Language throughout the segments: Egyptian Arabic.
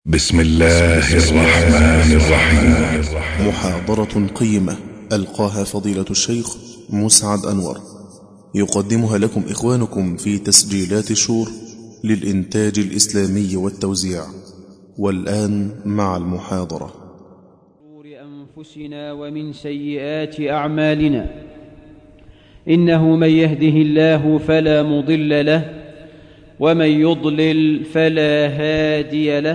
بسم الله الرحمن الرحيم محاضرة قيمة ألقاها فضيلة الشيخ مسعد أنور يقدمها لكم إخوانكم في تسجيلات شور للإنتاج الإسلامي والتوزيع والآن مع المحاضرة شرور أنفسنا ومن سيئات أعمالنا إنه من يهده الله فلا مضل له ومن يضلل فلا هادي له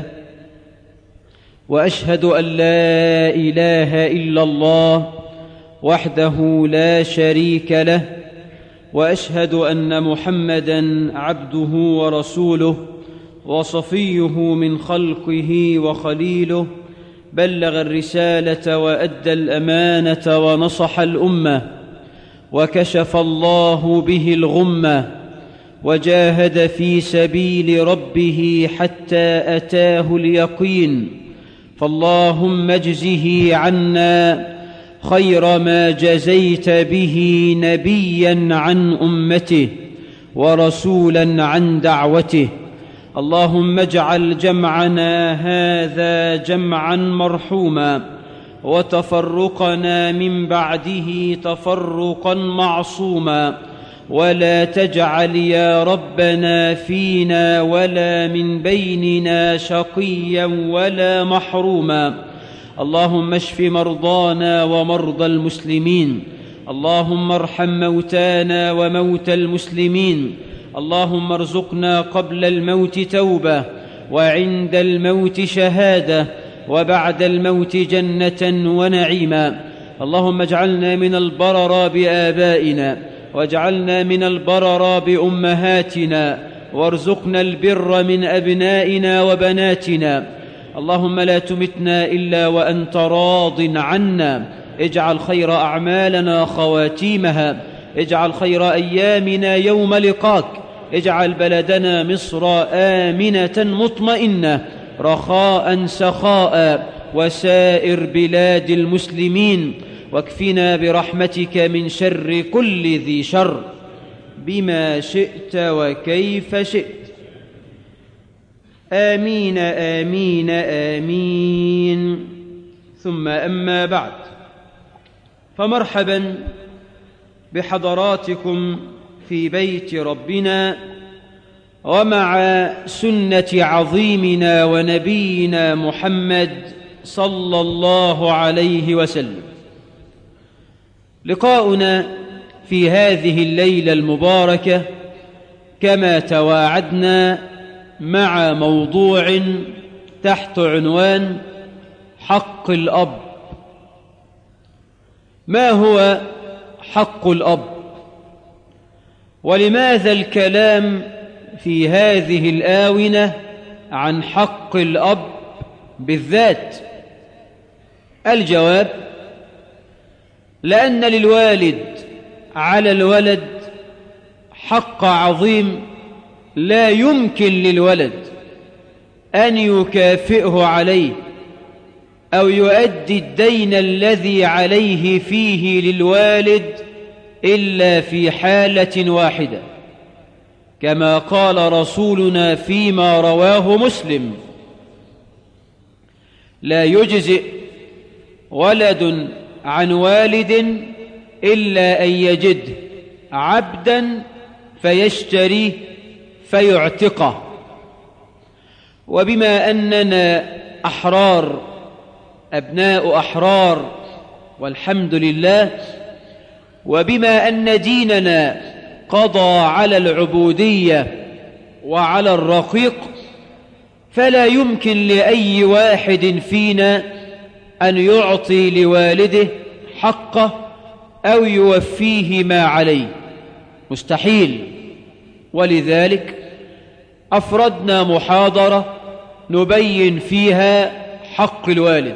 وأشهد أن لا إله إلا الله وحده لا شريك له وأشهد أن محمدا عبده ورسوله وصفيه من خلقه وخليله بلغ الرسالة وأدى الأمانة ونصح الأمة وكشف الله به الغمة وجاهد في سبيل ربه حتى أتاه اليقين فاللهم اجزه عنا خير ما جزيت به نبيا عن أمته ورسولا عن دعوته اللهم اجعل جمعنا هذا جمعا مرحوما وتفرقنا من بعده تفرقا معصوما ولا تجعل يا ربنا فينا ولا من بيننا شقيا ولا محروما اللهم اشف مرضانا ومرضى المسلمين اللهم ارحم موتانا وموتى المسلمين اللهم ارزقنا قبل الموت توبه وعند الموت شهاده وبعد الموت جنه ونعيما اللهم اجعلنا من البرر بابائنا واجعلنا من البرر بامهاتنا وارزقنا البر من ابنائنا وبناتنا اللهم لا تمتنا الا وانت راض عنا اجعل خير اعمالنا خواتيمها اجعل خير ايامنا يوم لقاك اجعل بلدنا مصر امنه مطمئنه رخاء سخاء وسائر بلاد المسلمين واكفنا برحمتك من شر كل ذي شر بما شئت وكيف شئت امين امين امين ثم اما بعد فمرحبا بحضراتكم في بيت ربنا ومع سنه عظيمنا ونبينا محمد صلى الله عليه وسلم لقاؤنا في هذه الليله المباركه كما تواعدنا مع موضوع تحت عنوان حق الاب ما هو حق الاب ولماذا الكلام في هذه الاونه عن حق الاب بالذات الجواب لان للوالد على الولد حق عظيم لا يمكن للولد ان يكافئه عليه او يؤدي الدين الذي عليه فيه للوالد الا في حاله واحده كما قال رسولنا فيما رواه مسلم لا يجزئ ولد عن والد الا ان يجد عبدا فيشتريه فيعتقه وبما اننا احرار ابناء احرار والحمد لله وبما ان ديننا قضى على العبوديه وعلى الرقيق فلا يمكن لاي واحد فينا ان يعطي لوالده حقه او يوفيه ما عليه مستحيل ولذلك افردنا محاضره نبين فيها حق الوالد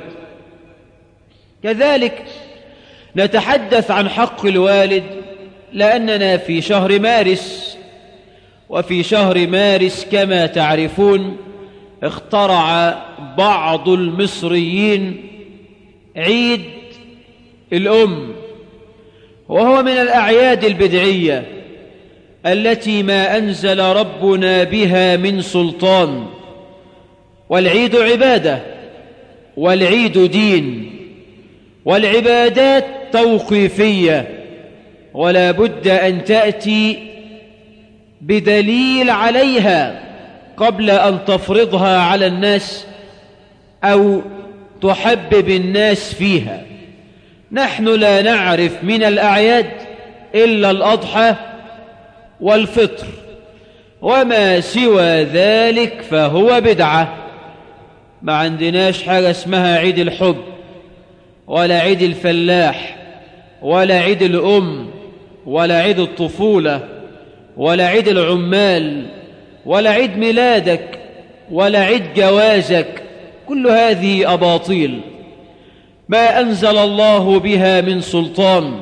كذلك نتحدث عن حق الوالد لاننا في شهر مارس وفي شهر مارس كما تعرفون اخترع بعض المصريين عيد الام وهو من الاعياد البدعيه التي ما انزل ربنا بها من سلطان والعيد عبادة والعيد دين والعبادات توقيفية ولا بد أن تأتي بدليل عليها قبل أن تفرضها على الناس أو تحبب الناس فيها نحن لا نعرف من الأعياد إلا الأضحى والفطر وما سوى ذلك فهو بدعة ما عندناش حاجة اسمها عيد الحب ولا عيد الفلاح ولا عيد الأم ولا عيد الطفولة ولا عيد العمال ولا عيد ميلادك ولا عيد جوازك كل هذه أباطيل ما أنزل الله بها من سلطان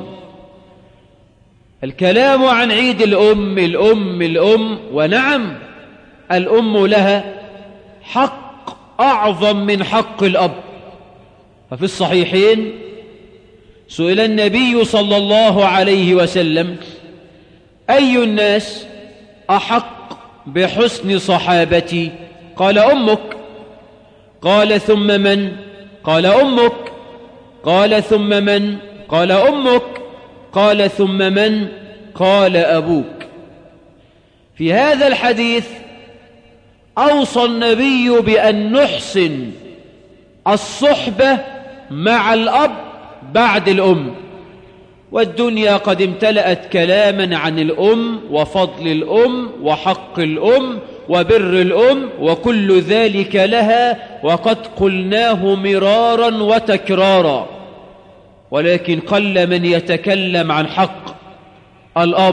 الكلام عن عيد الأم الأم الأم ونعم الأم لها حق أعظم من حق الأب ففي الصحيحين سئل النبي صلى الله عليه وسلم أي الناس أحق بحسن صحابتي قال أمك قال ثم من قال أمك قال ثم من قال أمك قال ثم من قال أبوك في هذا الحديث أوصى النبي بأن نحسن الصحبة مع الأب بعد الأم والدنيا قد امتلأت كلاما عن الأم وفضل الأم وحق الأم وبر الأم وكل ذلك لها وقد قلناه مرارا وتكرارا ولكن قل من يتكلم عن حق الأب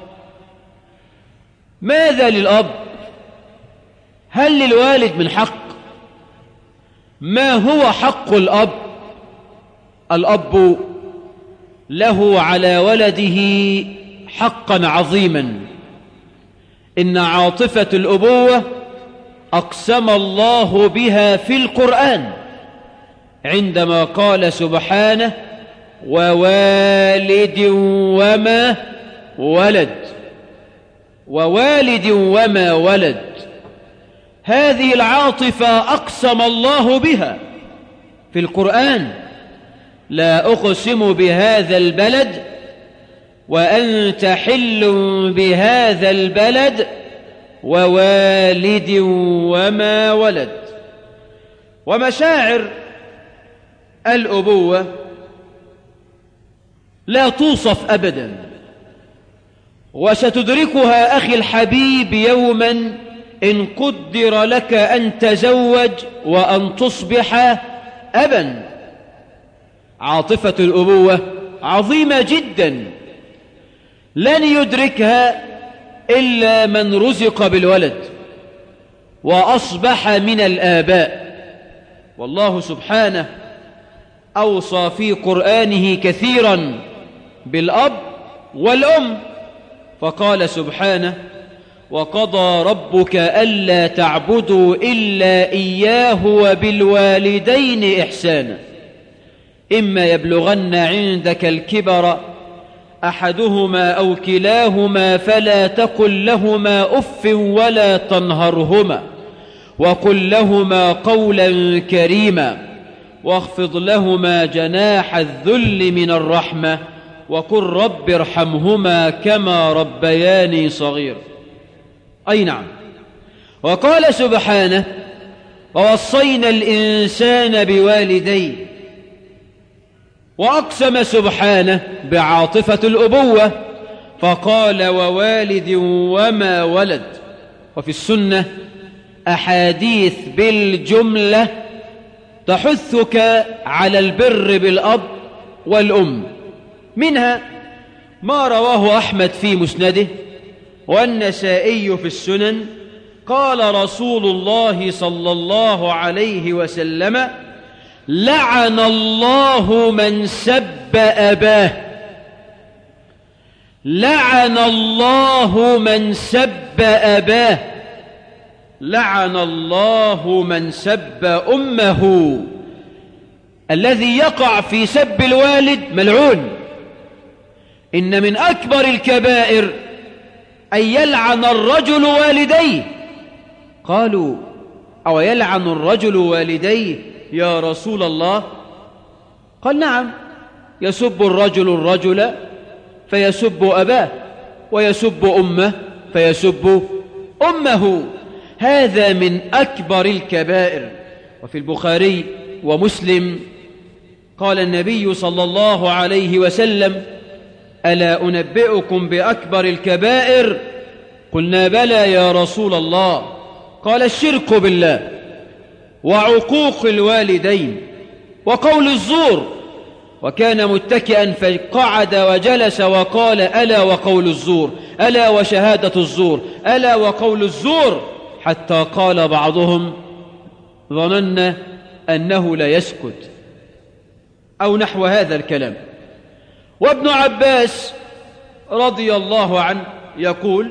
ماذا للأب هل للوالد من حق ما هو حق الأب الأب له على ولده حقا عظيما إن عاطفة الأبوة أقسم الله بها في القرآن عندما قال سبحانه ووالد وما ولد ووالد وما ولد هذه العاطفة أقسم الله بها في القرآن لا أقسم بهذا البلد وأنت حل بهذا البلد ووالد وما ولد ومشاعر الأبوة لا توصف أبدا وستدركها أخي الحبيب يوما إن قدر لك أن تزوج وأن تصبح أبا عاطفة الأبوة عظيمة جدا لن يدركها إلا من رزق بالولد وأصبح من الآباء والله سبحانه أوصى في قرآنه كثيرا بالأب والأم فقال سبحانه وقضى ربك ألا تعبدوا إلا إياه وبالوالدين إحسانا إما يبلغن عندك الكبر أحدهما أو كلاهما فلا تقل لهما أف ولا تنهرهما وقل لهما قولا كريما واخفض لهما جناح الذل من الرحمة وقل رب ارحمهما كما ربياني صغير أي نعم وقال سبحانه ووصينا الإنسان بوالديه وأقسم سبحانه بعاطفة الأبوة فقال ووالد وما ولد وفي السنة أحاديث بالجملة تحثك على البر بالأب والأم منها ما رواه أحمد في مسنده والنسائي في السنن قال رسول الله صلى الله عليه وسلم لعن الله من سب أباه لعن الله من سب أباه لعن الله من سب أمه الذي يقع في سب الوالد ملعون إن من أكبر الكبائر أن يلعن الرجل والديه قالوا أو يلعن الرجل والديه يا رسول الله قال نعم يسب الرجل الرجل فيسب أباه ويسب أمه فيسب أمه هذا من أكبر الكبائر وفي البخاري ومسلم قال النبي صلى الله عليه وسلم ألا أنبئكم بأكبر الكبائر قلنا بلى يا رسول الله قال الشرك بالله وعقوق الوالدين وقول الزور وكان متكئا فقعد وجلس وقال ألا وقول الزور ألا وشهادة الزور ألا وقول الزور حتى قال بعضهم ظننا أنه لا يسكت أو نحو هذا الكلام وابن عباس رضي الله عنه يقول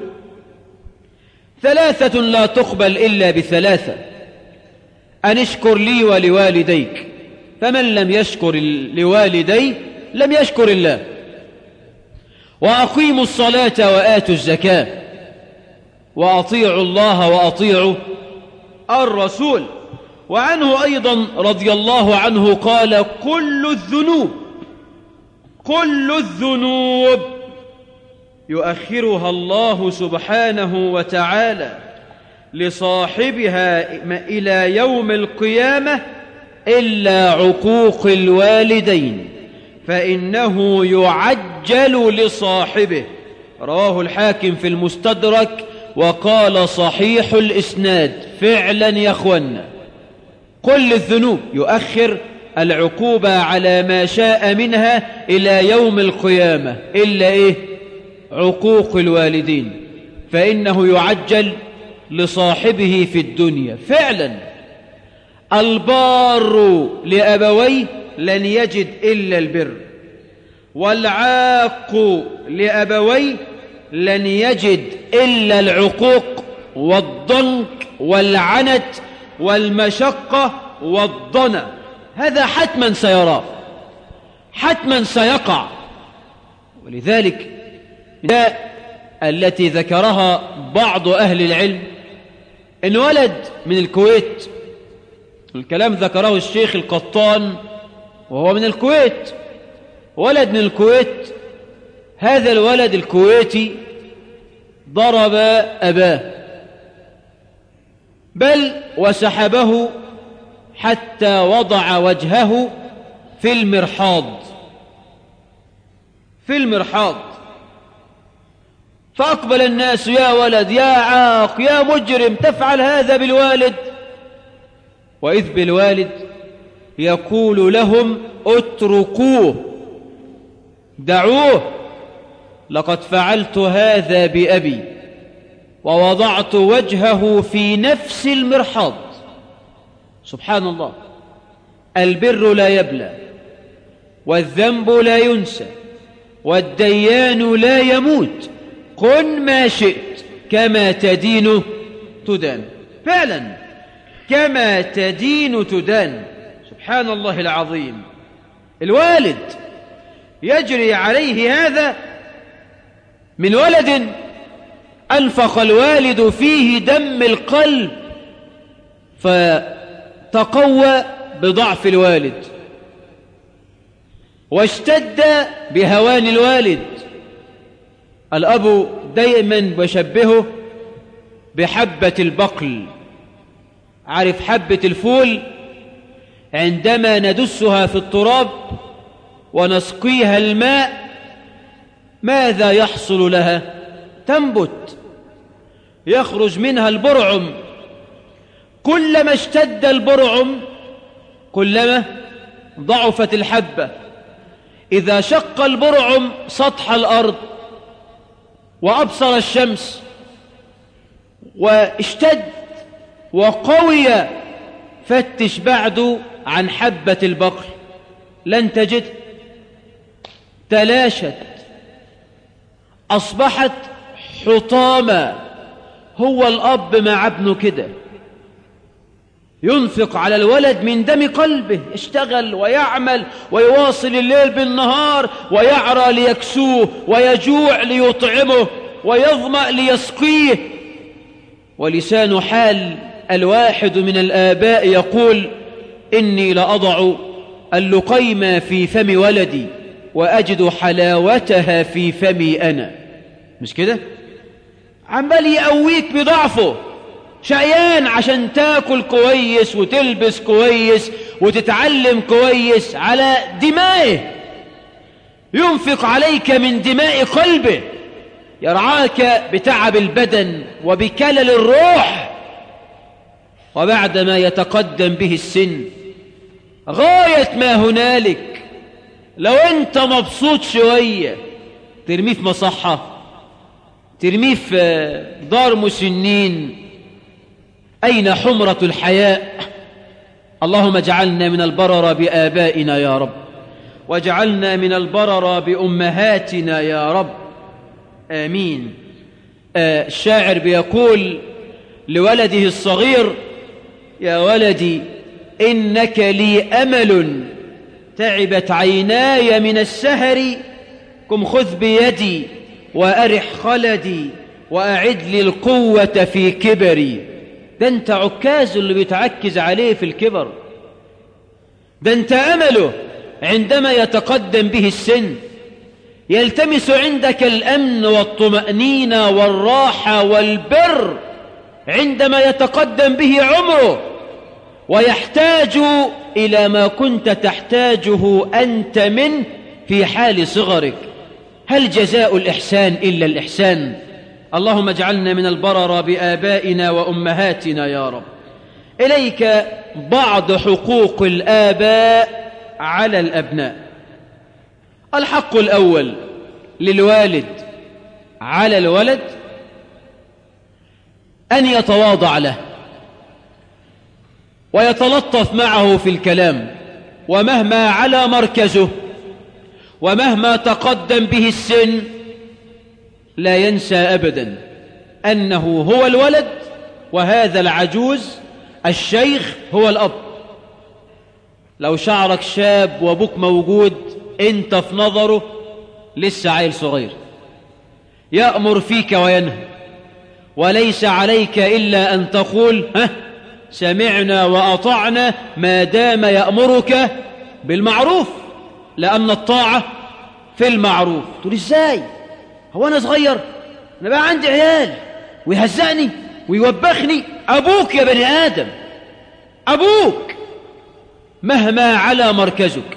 ثلاثة لا تقبل إلا بثلاثة أن اشكر لي ولوالديك فمن لم يشكر لوالديه لم يشكر الله وأقيموا الصلاة وآتوا الزكاة وأطيعوا الله وأطيعوا الرسول وعنه أيضا رضي الله عنه قال كل الذنوب كل الذنوب يؤخرها الله سبحانه وتعالى لصاحبها إلى يوم القيامة إلا عقوق الوالدين فإنه يعجل لصاحبه رواه الحاكم في المستدرك وقال صحيح الإسناد فعلا يا أخوانا كل الذنوب يؤخر العقوبة على ما شاء منها إلى يوم القيامة إلا إيه عقوق الوالدين فإنه يعجل لصاحبه في الدنيا فعلا البار لأبويه لن يجد إلا البر والعاق لأبويه لن يجد إلا العقوق والضنك والعنت والمشقة والضنا هذا حتما سيراه حتما سيقع ولذلك التي ذكرها بعض أهل العلم إن ولد من الكويت الكلام ذكره الشيخ القطان وهو من الكويت ولد من الكويت هذا الولد الكويتي ضرب أباه بل وسحبه حتى وضع وجهه في المرحاض في المرحاض فأقبل الناس يا ولد يا عاق يا مجرم تفعل هذا بالوالد وإذ بالوالد يقول لهم اتركوه دعوه لقد فعلت هذا بأبي ووضعت وجهه في نفس المرحاض سبحان الله البر لا يبلى والذنب لا ينسى والديان لا يموت كن ما شئت كما تدين تدان فعلا كما تدين تدان سبحان الله العظيم الوالد يجري عليه هذا من ولد أنفق الوالد فيه دم القلب فتقوى بضعف الوالد واشتد بهوان الوالد الأب دائما بشبهه بحبة البقل عارف حبة الفول عندما ندسها في التراب ونسقيها الماء ماذا يحصل لها تنبت يخرج منها البرعم كلما اشتد البرعم كلما ضعفت الحبة إذا شق البرعم سطح الأرض وأبصر الشمس واشتد وقوي فتش بعد عن حبة البقر لن تجد تلاشت أصبحت حطاما هو الأب مع ابنه كده ينفق على الولد من دم قلبه يشتغل ويعمل ويواصل الليل بالنهار ويعرى ليكسوه ويجوع ليطعمه ويظمأ ليسقيه ولسان حال الواحد من الآباء يقول إني لأضع اللقيمة في فم ولدي وأجد حلاوتها في فمي أنا مش كده عمال يقويك بضعفه شقيان عشان تاكل كويس وتلبس كويس وتتعلم كويس على دمائه ينفق عليك من دماء قلبه يرعاك بتعب البدن وبكلل الروح وبعدما يتقدم به السن غاية ما هنالك لو انت مبسوط شوية ترميه في مصحة ترميه في دار مسنين أين حمرة الحياء اللهم اجعلنا من البرر بآبائنا يا رب واجعلنا من البرر بأمهاتنا يا رب آمين آه الشاعر بيقول لولده الصغير يا ولدي إنك لي أمل تعبت عيناي من السهر قم خذ بيدي وأرح خلدي وأعد لي القوة في كبري ده انت عكاز اللي بيتعكز عليه في الكبر ده انت أمله عندما يتقدم به السن يلتمس عندك الأمن والطمأنينة والراحة والبر عندما يتقدم به عمره ويحتاج إلى ما كنت تحتاجه أنت منه في حال صغرك هل جزاء الإحسان إلا الإحسان اللهم اجعلنا من البرر بآبائنا وأمهاتنا يا رب إليك بعض حقوق الآباء على الأبناء الحق الأول للوالد على الولد أن يتواضع له ويتلطف معه في الكلام ومهما على مركزه ومهما تقدم به السن لا ينسى أبدا أنه هو الولد وهذا العجوز الشيخ هو الأب لو شعرك شاب وابوك موجود انت في نظره لسه عيل صغير يأمر فيك وينهى وليس عليك إلا أن تقول ها سمعنا وأطعنا ما دام يأمرك بالمعروف لأن الطاعة في المعروف تقول ازاي هو أنا صغير أنا بقى عندي عيال ويهزقني ويوبخني أبوك يا بني آدم أبوك مهما على مركزك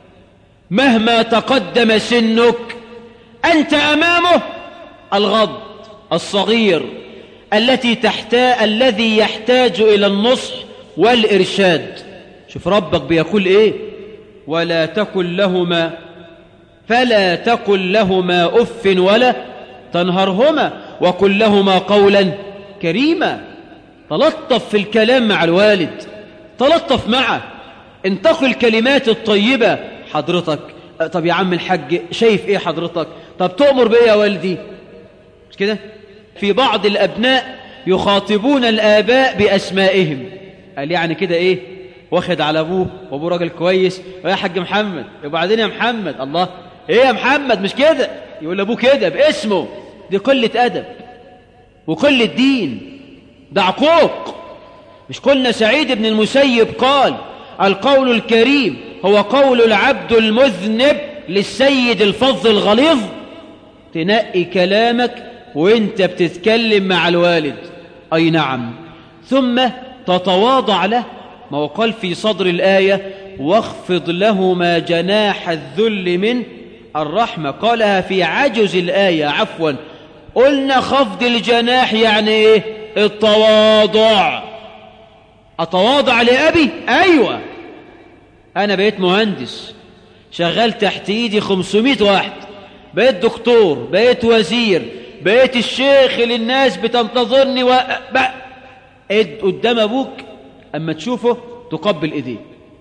مهما تقدم سنك أنت أمامه الغض الصغير التي تحتاج الذي يحتاج إلى النصح والإرشاد شوف ربك بيقول إيه ولا تقل لهما فلا تقل لهما أف ولا تنهرهما وقل لهما قولا كريما تلطف في الكلام مع الوالد تلطف معه انتقل الكلمات الطيبة حضرتك طب يا عم الحاج شايف ايه حضرتك طب تؤمر بيه يا والدي مش كده في بعض الأبناء يخاطبون الآباء بأسمائهم قال يعني كده ايه واخد على ابوه وابوه راجل كويس ويا حاج محمد وبعدين يا محمد الله ايه يا محمد مش كده يقول لابوه كده باسمه دي قلة أدب وقلة دين ده عقوق مش قلنا سعيد بن المسيب قال القول الكريم هو قول العبد المذنب للسيد الفظ الغليظ تنقي كلامك وانت بتتكلم مع الوالد أي نعم ثم تتواضع له ما هو قال في صدر الآية واخفض لهما جناح الذل من الرحمة قالها في عجز الآية عفوا قلنا خفض الجناح يعني ايه التواضع أتواضع لأبي أيوة أنا بقيت مهندس شغال تحت إيدي 500 واحد بقيت دكتور بقيت وزير بقيت الشيخ اللي الناس بتنتظرني و... قدام أبوك أما تشوفه تقبل إيديه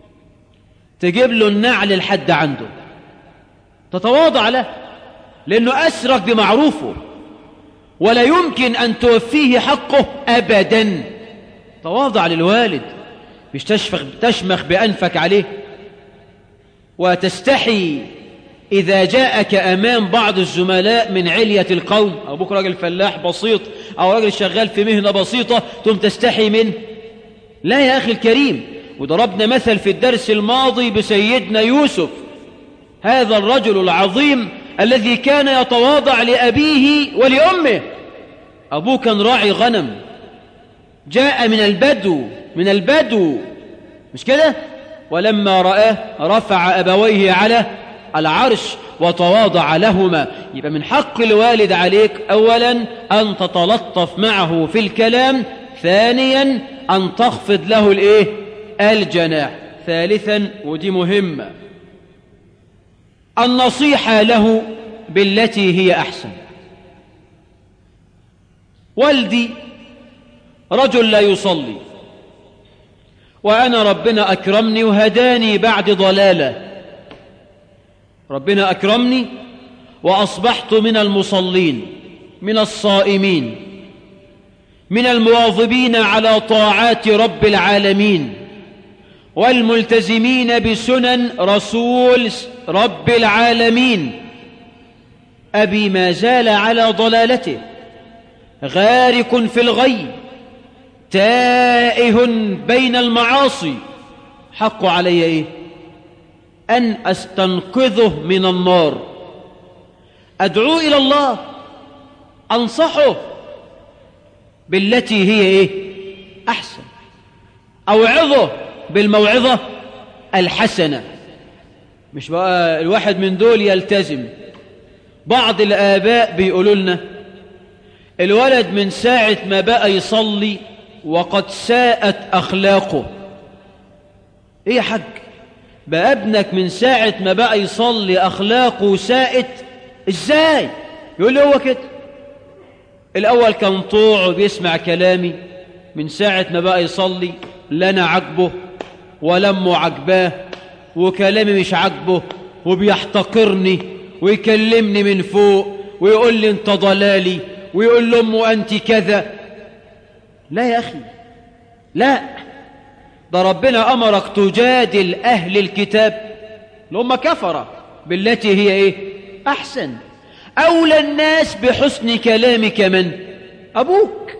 تجيب له النعل لحد عنده تتواضع له لأنه أسرك بمعروفه ولا يمكن أن توفيه حقه أبدا تواضع للوالد مش تشفخ تشمخ بأنفك عليه وتستحي إذا جاءك أمام بعض الزملاء من علية القوم أبوك راجل فلاح بسيط أو راجل شغال في مهنة بسيطة ثم تستحي منه لا يا أخي الكريم وضربنا مثل في الدرس الماضي بسيدنا يوسف هذا الرجل العظيم الذي كان يتواضع لأبيه ولأمه أبوه كان راعي غنم جاء من البدو من البدو مش كده ولما رآه رفع أبويه على العرش وتواضع لهما يبقى من حق الوالد عليك أولا أن تتلطف معه في الكلام ثانيا أن تخفض له الإيه الجناح ثالثا ودي مهمة النصيحة له بالتي هي أحسن والدي رجل لا يصلي وأنا ربنا أكرمني وهداني بعد ضلالة ربنا أكرمني وأصبحت من المصلين من الصائمين من المواظبين على طاعات رب العالمين والملتزمين بسنن رسول رب العالمين أبي ما زال على ضلالته غارق في الغي تائه بين المعاصي حق علي إيه أن أستنقذه من النار أدعو إلى الله أنصحه بالتي هي إيه أحسن أوعظه بالموعظة الحسنة مش بقى الواحد من دول يلتزم بعض الآباء بيقولوا لنا الولد من ساعة ما بقى يصلي وقد ساءت أخلاقه إيه يا حاج بقى ابنك من ساعة ما بقى يصلي أخلاقه ساءت إزاي يقول لي هو كده الأول كان طوع وبيسمع كلامي من ساعة ما بقى يصلي لا أنا عجبه ولا أمه عجباه وكلامي مش عجبه وبيحتقرني ويكلمني من فوق ويقول لي انت ضلالي ويقول لأمه أنت كذا لا يا أخي لا ده ربنا أمرك تجادل أهل الكتاب لهم كفرة بالتي هي إيه أحسن أولى الناس بحسن كلامك من أبوك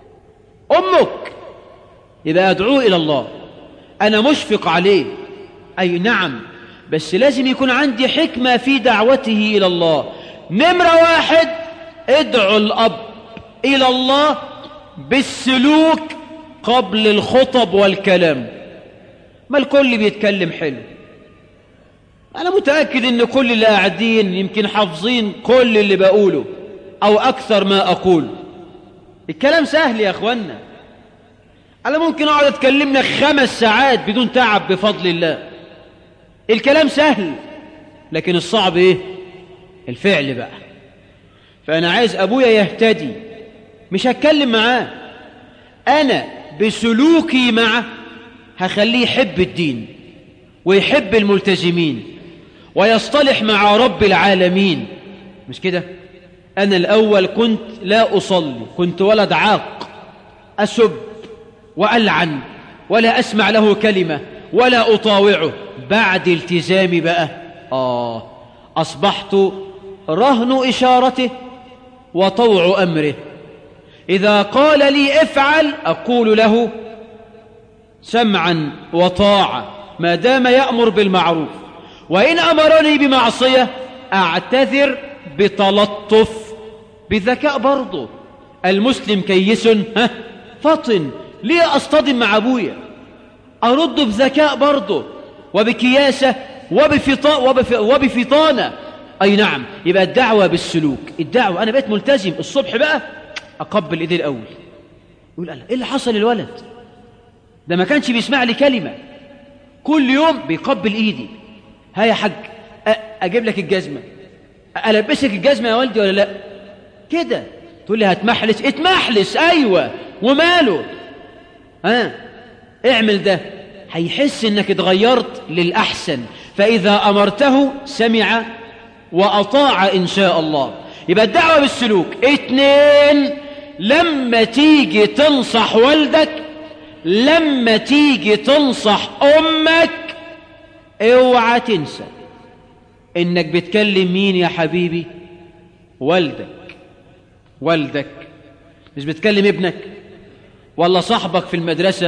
أمك يبقى أدعوه إلى الله أنا مشفق عليه أي نعم بس لازم يكون عندي حكمة في دعوته إلى الله نمرة واحد ادعو الأب إلى الله بالسلوك قبل الخطب والكلام ما الكل بيتكلم حلو أنا متأكد إن كل اللي قاعدين يمكن حافظين كل اللي بقوله أو أكثر ما أقول الكلام سهل يا أخوانا أنا ممكن أقعد أتكلمنا خمس ساعات بدون تعب بفضل الله الكلام سهل لكن الصعب إيه الفعل بقى فأنا عايز أبويا يهتدي مش هتكلم معاه أنا بسلوكي معه هخليه يحب الدين ويحب الملتزمين ويصطلح مع رب العالمين مش كده أنا الأول كنت لا أصلي كنت ولد عاق أسب وألعن ولا أسمع له كلمة ولا أطاوعه بعد التزامي بقى آه أصبحت رهن إشارته وطوع أمره إذا قال لي افعل أقول له سمعا وطاعة ما دام يأمر بالمعروف وإن أمرني بمعصية أعتذر بتلطف بذكاء برضه المسلم كيس ها فطن ليه أصطدم مع أبويا أرد بذكاء برضه وبكياسة وبفطا وبف وبفطانة أي نعم يبقى الدعوة بالسلوك الدعوة أنا بقيت ملتزم الصبح بقى أقبل إيديه الأول يقول الله إيه اللي حصل للولد ده ما كانش بيسمع لي كلمة كل يوم بيقبل إيدي ها يا حاج أجيب لك الجزمة ألبسك الجزمة يا والدي ولا لا كده تقول لي هتمحلس اتمحلس أيوة وماله ها اعمل ده هيحس انك اتغيرت للأحسن فإذا أمرته سمع وأطاع إن شاء الله يبقى الدعوة بالسلوك اتنين لما تيجي تنصح والدك لما تيجي تنصح أمك اوعى تنسى انك بتكلم مين يا حبيبي والدك والدك مش بتكلم ابنك ولا صاحبك في المدرسة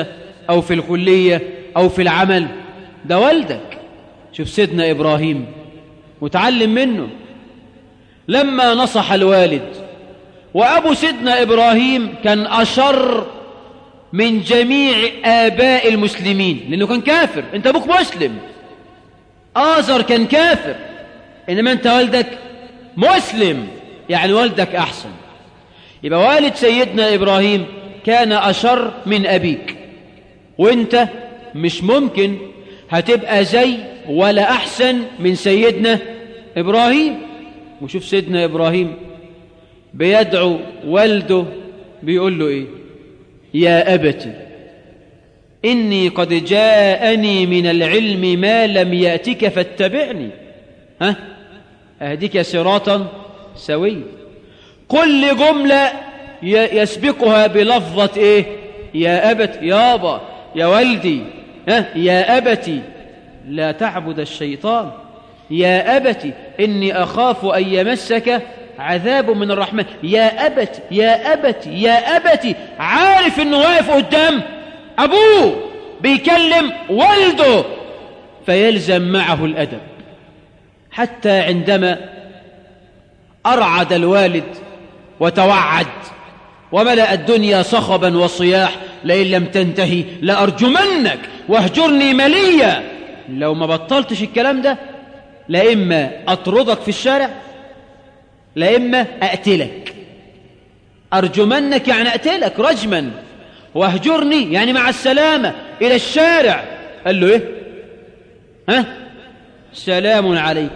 أو في الكلية أو في العمل ده والدك شوف سيدنا إبراهيم وتعلم منه لما نصح الوالد وأبو سيدنا إبراهيم كان أشر من جميع آباء المسلمين لأنه كان كافر أنت أبوك مسلم آزر كان كافر إنما أنت والدك مسلم يعني والدك أحسن يبقى والد سيدنا إبراهيم كان أشر من أبيك وانت مش ممكن هتبقى زي ولا أحسن من سيدنا إبراهيم وشوف سيدنا إبراهيم بيدعو والده بيقول له إيه يا أبت إني قد جاءني من العلم ما لم يأتك فاتبعني ها أهديك صراطا سويا كل جملة يسبقها بلفظة إيه يا أبت يابا يا والدي ها يا أبتي لا تعبد الشيطان يا أبت إني أخاف أن يمسك عذاب من الرحمن يا أبت يا أبت يا أبت عارف إنه واقف قدام أبوه بيكلم والده فيلزم معه الأدب حتى عندما أرعد الوالد وتوعد وملأ الدنيا صخبا وصياح لئن لم تنتهي لأرجمنك واهجرني مليا لو ما بطلتش الكلام ده لإما أطردك في الشارع لإما أقتلك أرجمنك يعني أقتلك رجما واهجرني يعني مع السلامة إلى الشارع قال له إيه ها سلام عليك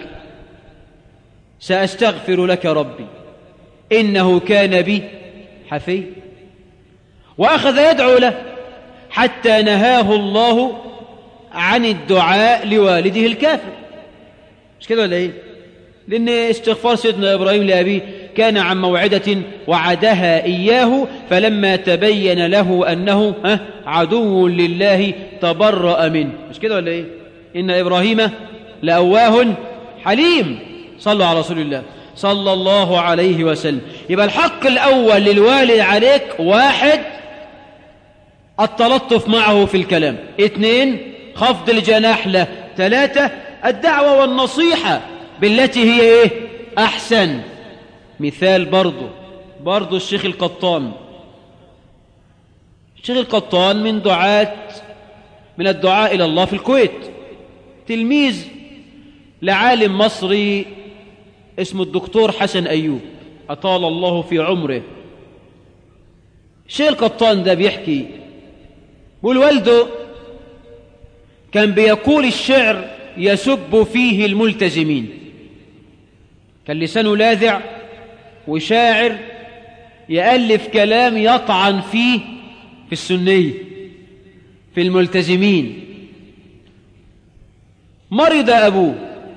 سأستغفر لك ربي إنه كان بي حفي وأخذ يدعو له حتى نهاه الله عن الدعاء لوالده الكافر مش كده ولا ايه لأن استغفار سيدنا إبراهيم لأبيه كان عن موعدة وعدها إياه فلما تبين له أنه عدو لله تبرأ منه مش كده ولا إيه إن إبراهيم لأواه حليم صلوا على رسول الله صلى الله عليه وسلم يبقى الحق الأول للوالد عليك واحد التلطف معه في الكلام اثنين خفض الجناح له ثلاثة الدعوة والنصيحة بالتي هي ايه احسن مثال برضو برضو الشيخ القطان الشيخ القطان من دعاة من الدعاء إلى الله في الكويت تلميذ لعالم مصري اسمه الدكتور حسن أيوب أطال الله في عمره الشيخ القطان ده بيحكي بيقول والده كان بيقول الشعر يسب فيه الملتزمين كان لسانه لاذع وشاعر يألف كلام يطعن فيه في السنية في الملتزمين مرض أبوه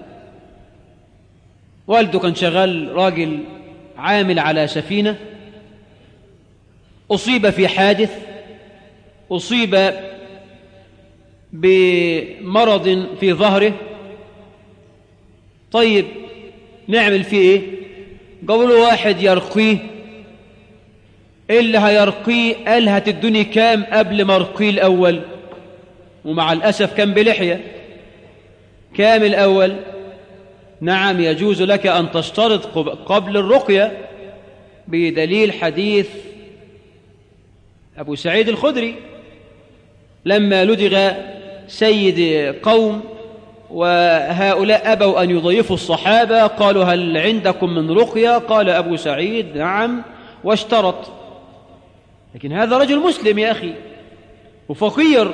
والده كان شغال راجل عامل على سفينة أصيب في حادث أصيب بمرض في ظهره طيب نعمل فيه ايه قالوا له واحد يرقيه اللي هيرقيه قال هتدوني كام قبل ما ارقيه الاول ومع الاسف كان بلحيه كام الاول نعم يجوز لك ان تشترط قبل الرقيه بدليل حديث ابو سعيد الخدري لما لدغ سيد قوم وهؤلاء أبوا أن يضيفوا الصحابة قالوا هل عندكم من رقية قال أبو سعيد نعم واشترط لكن هذا رجل مسلم يا أخي وفقير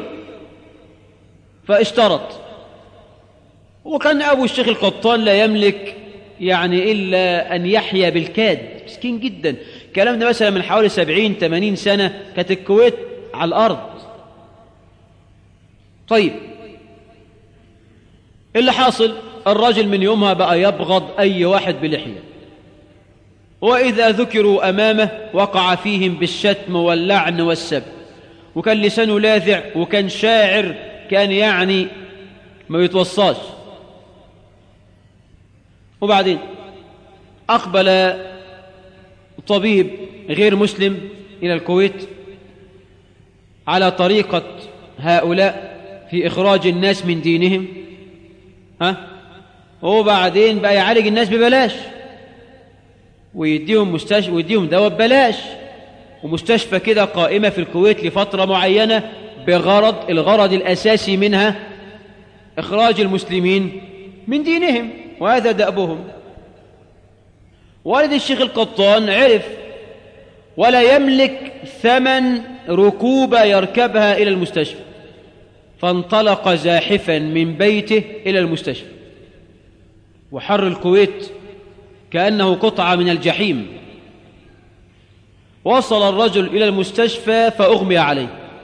فاشترط وكان أبو الشيخ القطان لا يملك يعني إلا أن يحيا بالكاد مسكين جدا كلام ده مثلا من حوالي سبعين ثمانين سنة كانت الكويت على الأرض طيب اللي حاصل الرجل من يومها بقى يبغض أي واحد بلحية وإذا ذكروا أمامه وقع فيهم بالشتم واللعن والسب وكان لسانه لاذع وكان شاعر كان يعني ما يتوصاش وبعدين أقبل طبيب غير مسلم إلى الكويت على طريقة هؤلاء في إخراج الناس من دينهم ها وبعدين بقى يعالج الناس ببلاش ويديهم مستشفى ويديهم دواء ببلاش ومستشفى كده قائمة في الكويت لفترة معينة بغرض الغرض الأساسي منها إخراج المسلمين من دينهم وهذا دأبهم والد الشيخ القطان عرف ولا يملك ثمن ركوبة يركبها إلى المستشفى فانطلق زاحفا من بيته إلى المستشفى وحر الكويت كأنه قطعة من الجحيم وصل الرجل إلى المستشفى فأغمي عليه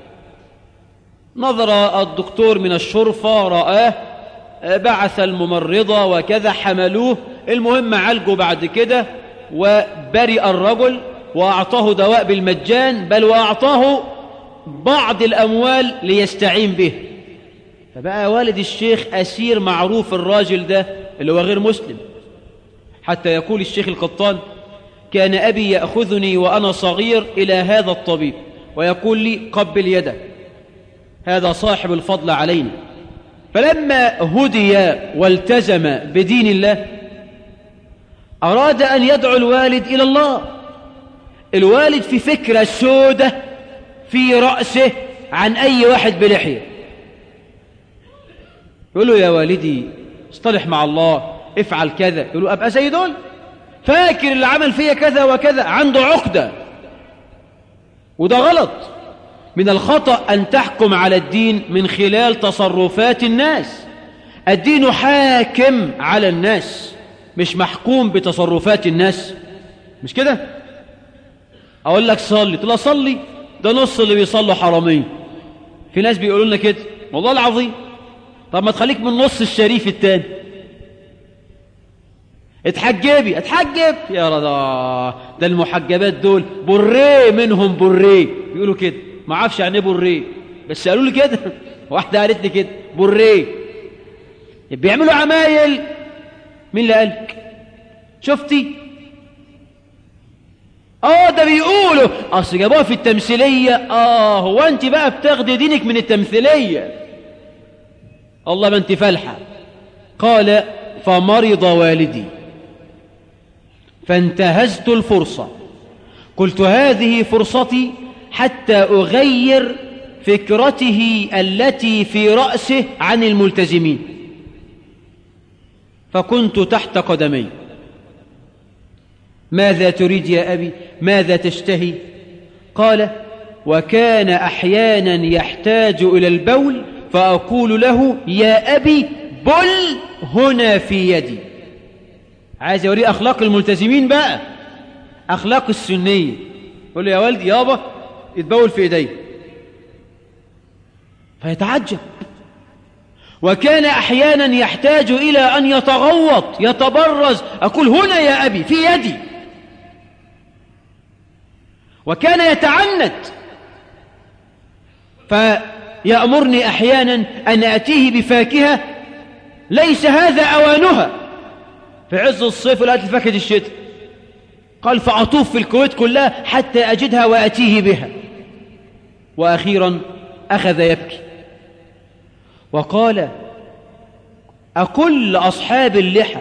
نظر الدكتور من الشرفة رآه بعث الممرضة وكذا حملوه المهم عالجوا بعد كده وبرئ الرجل وأعطاه دواء بالمجان بل وأعطاه بعض الأموال ليستعين به فبقى والد الشيخ أسير معروف الراجل ده اللي هو غير مسلم حتى يقول الشيخ القطان كان أبي يأخذني وأنا صغير إلى هذا الطبيب ويقول لي قبل يده هذا صاحب الفضل علينا فلما هدي والتزم بدين الله أراد أن يدعو الوالد إلى الله الوالد في فكرة سودة في رأسه عن أي واحد بلحية يقول له يا والدي اصطلح مع الله افعل كذا يقول له أبقى زي دول فاكر اللي عمل فيا كذا وكذا عنده عقدة وده غلط من الخطأ أن تحكم على الدين من خلال تصرفات الناس الدين حاكم على الناس مش محكوم بتصرفات الناس مش كده أقول لك صلي تقول صلي ده نص اللي بيصلوا حرامين في ناس بيقولوا لنا كده والله العظيم طب ما تخليك من نص الشريف التاني اتحجبي اتحجب يا رضا ده المحجبات دول بريه منهم بريه بيقولوا كده ما اعرفش يعني ايه بريه بس قالوا لي كده واحده قالت لي كده بريه بيعملوا عمايل مين اللي قالك شفتي اه ده بيقولوا اصل جابوها في التمثيليه اه هو انت بقى بتاخدي دينك من التمثيليه الله ما انت فالحه قال فمرض والدي فانتهزت الفرصة قلت هذه فرصتي حتى أغير فكرته التي في رأسه عن الملتزمين فكنت تحت قدمي ماذا تريد يا أبي ماذا تشتهي قال وكان أحيانا يحتاج إلى البول فأقول له يا أبي بل هنا في يدي عايز يوريه أخلاق الملتزمين بقى أخلاق السنية يقول له يا والدي يابا يتبول في إيدي فيتعجب وكان أحيانا يحتاج إلى أن يتغوط يتبرز أقول هنا يا أبي في يدي وكان يتعنت فيأمرني أحيانا أن أتيه بفاكهة ليس هذا أوانها في عز الصيف ولقيت الفاكهة الشتاء قال فأطوف في الكويت كلها حتى أجدها وأتيه بها وأخيرا أخذ يبكي وقال أكل أصحاب اللحى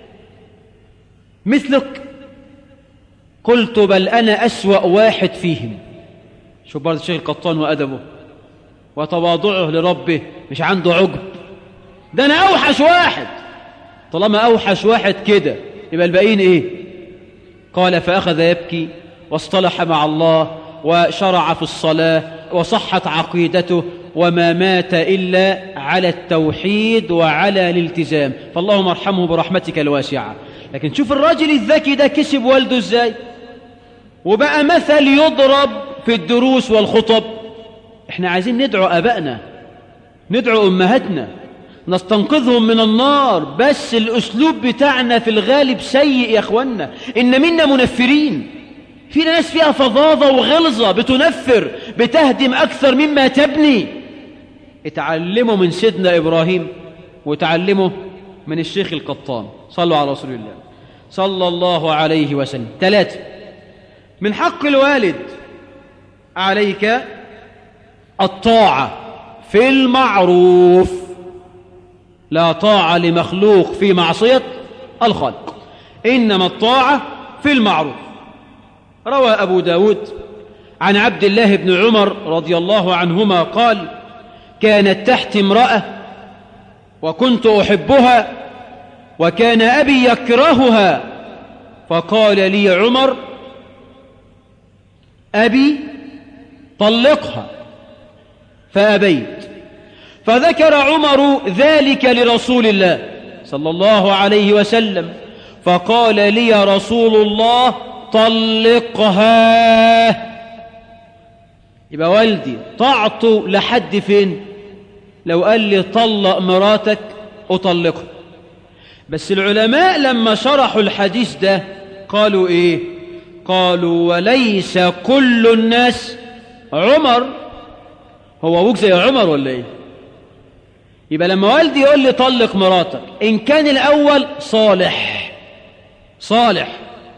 مثلك قلت بل أنا أسوأ واحد فيهم شوف برضه الشيخ القطان وأدبه وتواضعه لربه مش عنده عجب ده أنا أوحش واحد طالما أوحش واحد كده يبقى الباقيين إيه قال فأخذ يبكي واصطلح مع الله وشرع في الصلاة وصحت عقيدته وما مات إلا على التوحيد وعلى الالتزام فاللهم ارحمه برحمتك الواسعة لكن شوف الراجل الذكي ده كسب والده ازاي وبقى مثل يضرب في الدروس والخطب احنا عايزين ندعو أبائنا ندعو أمهاتنا نستنقذهم من النار بس الأسلوب بتاعنا في الغالب سيء يا أخوانا إن منا منفرين في ناس فيها فظاظة وغلظة بتنفر بتهدم أكثر مما تبني اتعلموا من سيدنا إبراهيم وتعلموا من الشيخ القطان صلوا على رسول الله صلى الله عليه وسلم ثلاثة من حق الوالد عليك الطاعة في المعروف لا طاعة لمخلوق في معصية الخلق إنما الطاعة في المعروف روى أبو داود عن عبد الله بن عمر رضي الله عنهما قال كانت تحت امرأة وكنت أحبها وكان أبي يكرهها فقال لي عمر أبي طلقها فأبيت فذكر عمر ذلك لرسول الله صلى الله عليه وسلم فقال لي رسول الله طلقها يبقى والدي طاعته لحد فين لو قال لي طلق مراتك أطلقها بس العلماء لما شرحوا الحديث ده قالوا ايه قالوا وليس كل الناس عمر هو ابوك زي عمر ولا ايه يبقى لما والدي يقول لي طلق مراتك ان كان الاول صالح صالح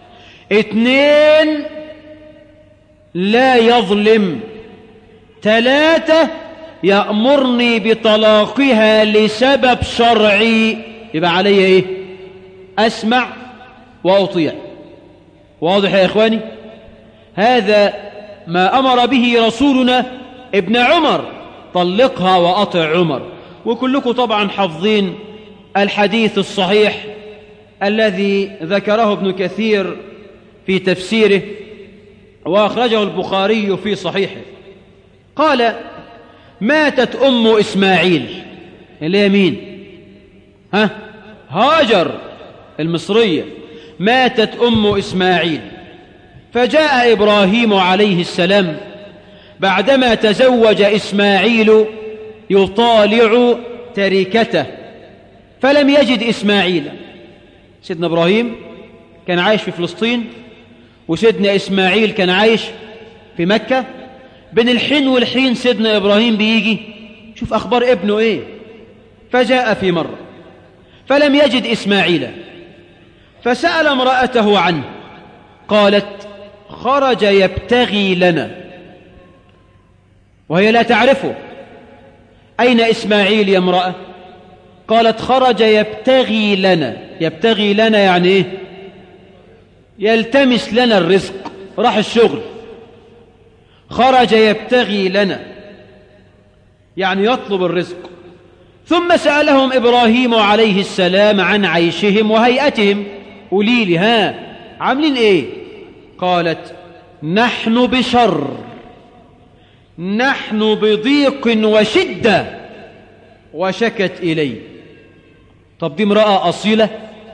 اتنين لا يظلم ثلاثة يأمرني بطلاقها لسبب شرعي يبقى علي ايه اسمع واطيع واضح يا اخواني هذا ما امر به رسولنا ابن عمر طلقها واطع عمر وكلكم طبعا حافظين الحديث الصحيح الذي ذكره ابن كثير في تفسيره واخرجه البخاري في صحيحه قال ماتت ام اسماعيل اللي هي مين ها هاجر المصرية ماتت أم إسماعيل فجاء إبراهيم عليه السلام بعدما تزوج إسماعيل يطالع تركته فلم يجد إسماعيل سيدنا إبراهيم كان عايش في فلسطين وسيدنا إسماعيل كان عايش في مكة بين الحين والحين سيدنا إبراهيم بيجي شوف أخبار ابنه إيه فجاء في مرة فلم يجد إسماعيل فسأل امرأته عنه قالت خرج يبتغي لنا وهي لا تعرفه أين إسماعيل يا امرأة قالت خرج يبتغي لنا يبتغي لنا يعني إيه يلتمس لنا الرزق راح الشغل خرج يبتغي لنا يعني يطلب الرزق ثم سألهم إبراهيم عليه السلام عن عيشهم وهيئتهم قولي لي ها عاملين إيه قالت نحن بشر نحن بضيق وشدة وشكت إلي طب دي امرأة أصيلة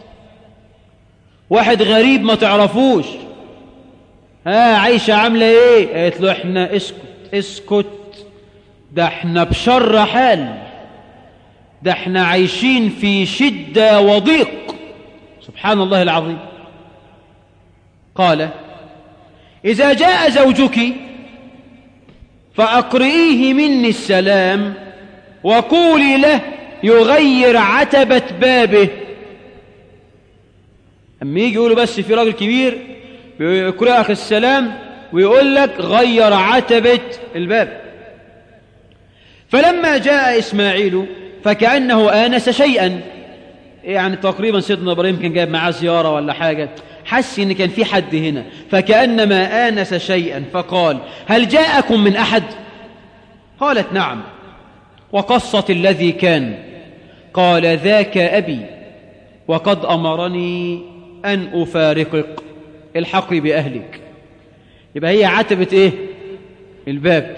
واحد غريب ما تعرفوش ها عايشة عاملة ايه قالت له احنا اسكت اسكت ده احنا بشر حال ده احنا عايشين في شدة وضيق سبحان الله العظيم قال إذا جاء زوجك فأقرئيه مني السلام وقولي له يغير عتبة بابه أما يجي يقولوا بس في راجل كبير بيقرأك السلام ويقول لك غير عتبة الباب فلما جاء إسماعيل فكأنه آنس شيئا يعني تقريبا سيدنا إبراهيم كان جايب معاه زيارة ولا حاجة حس إن كان في حد هنا فكأنما آنس شيئا فقال هل جاءكم من أحد قالت نعم وقصت الذي كان قال ذاك أبي وقد أمرني أن أفارقك الحقي بأهلك يبقى هي عتبة إيه الباب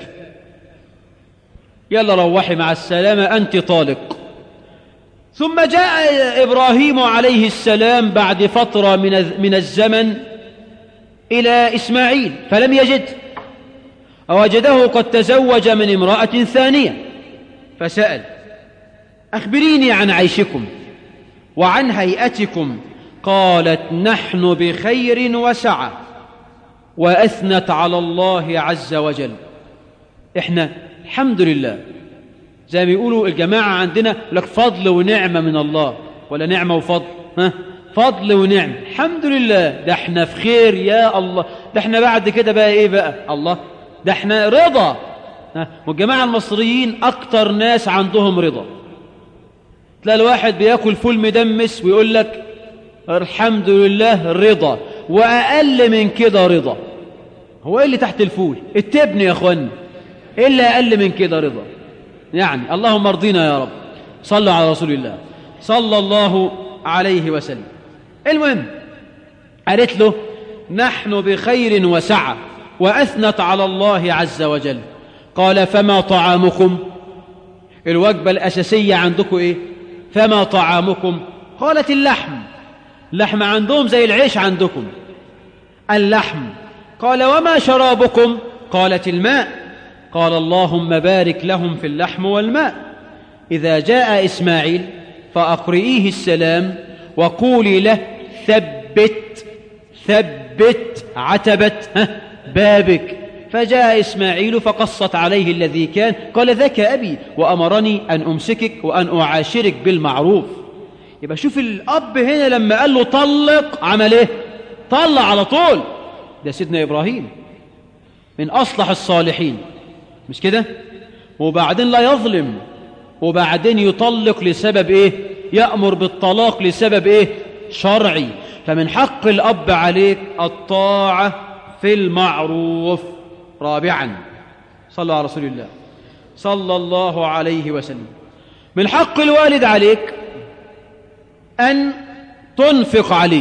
يلا روحي مع السلامة أنت طالق ثم جاء إبراهيم عليه السلام بعد فترة من من الزمن إلى إسماعيل فلم يجد وجده قد تزوج من امرأة ثانية فسأل أخبريني عن عيشكم وعن هيئتكم قالت نحن بخير وسعة وأثنت على الله عز وجل إحنا الحمد لله زي ما بيقولوا الجماعة عندنا لك فضل ونعمة من الله ولا نعمة وفضل ها فضل ونعمة الحمد لله ده احنا في خير يا الله ده احنا بعد كده بقى ايه بقى الله ده احنا رضا ها والجماعة المصريين أكتر ناس عندهم رضا تلاقي الواحد بياكل فول مدمس ويقول لك الحمد لله رضا وأقل من كده رضا هو ايه اللي تحت الفول التبن يا اخوان ايه اللي اقل من كده رضا يعني اللهم ارضينا يا رب صلوا على رسول الله صلى الله عليه وسلم المهم قالت له نحن بخير وسعة وأثنت على الله عز وجل قال فما طعامكم الوجبة الأساسية عندكم إيه فما طعامكم قالت اللحم اللحم عندهم زي العيش عندكم اللحم قال وما شرابكم قالت الماء قال اللهم بارك لهم في اللحم والماء إذا جاء إسماعيل فأقرئيه السلام وقولي له ثبت ثبت عتبت ها بابك فجاء إسماعيل فقصت عليه الذي كان قال ذاك أبي وأمرني أن أمسكك وأن أعاشرك بالمعروف يبقى شوف الأب هنا لما قال له طلق عمل إيه طلع على طول ده سيدنا إبراهيم من أصلح الصالحين مش كده وبعدين لا يظلم وبعدين يطلق لسبب إيه يأمر بالطلاق لسبب إيه شرعي فمن حق الأب عليك الطاعة في المعروف رابعا صلوا على رسول الله صلى الله عليه وسلم من حق الوالد عليك أن تنفق عليه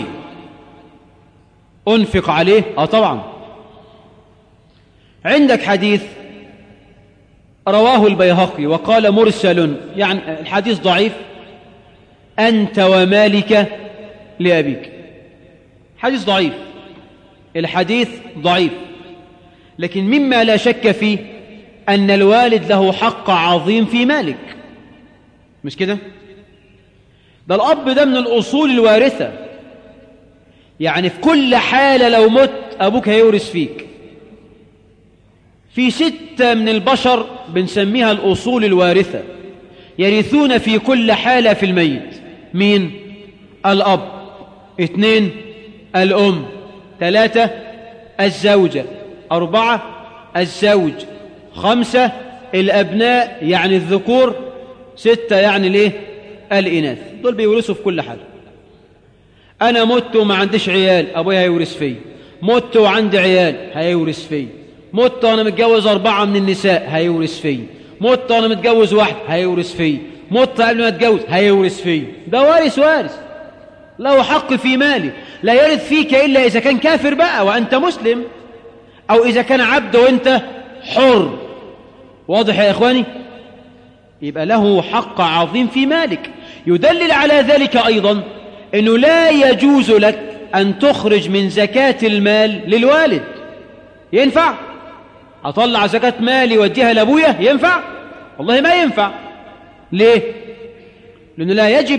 أنفق عليه آه طبعا عندك حديث رواه البيهقي وقال مرسل يعني الحديث ضعيف أنت ومالك لأبيك حديث ضعيف الحديث ضعيف لكن مما لا شك فيه أن الوالد له حق عظيم في مالك مش كده ده الأب ده من الأصول الوارثة يعني في كل حالة لو مت أبوك هيورث فيك في ستة من البشر بنسميها الأصول الوارثة يرثون في كل حالة في الميت مين؟ الأب اثنين الأم ثلاثة الزوجة أربعة الزوج خمسة الأبناء يعني الذكور ستة يعني ليه الإناث دول بيورثوا في كل حال أنا مت وما عنديش عيال أبويا هيورث فيا مت وعندي عيال هيورث فيا مت وأنا متجوز أربعة من النساء هيورث فيا مت وأنا متجوز واحد هيورث فيا مت قبل ما أتجوز هيورث فيا ده وارث وارث له حق في مالي لا يرث فيك إلا إذا كان كافر بقى وأنت مسلم أو إذا كان عبد وأنت حر واضح يا إخواني يبقى له حق عظيم في مالك يدلل على ذلك أيضا أنه لا يجوز لك أن تخرج من زكاة المال للوالد ينفع أطلع زكاة مالي واديها لأبويا ينفع والله ما ينفع ليه لأنه لا يجب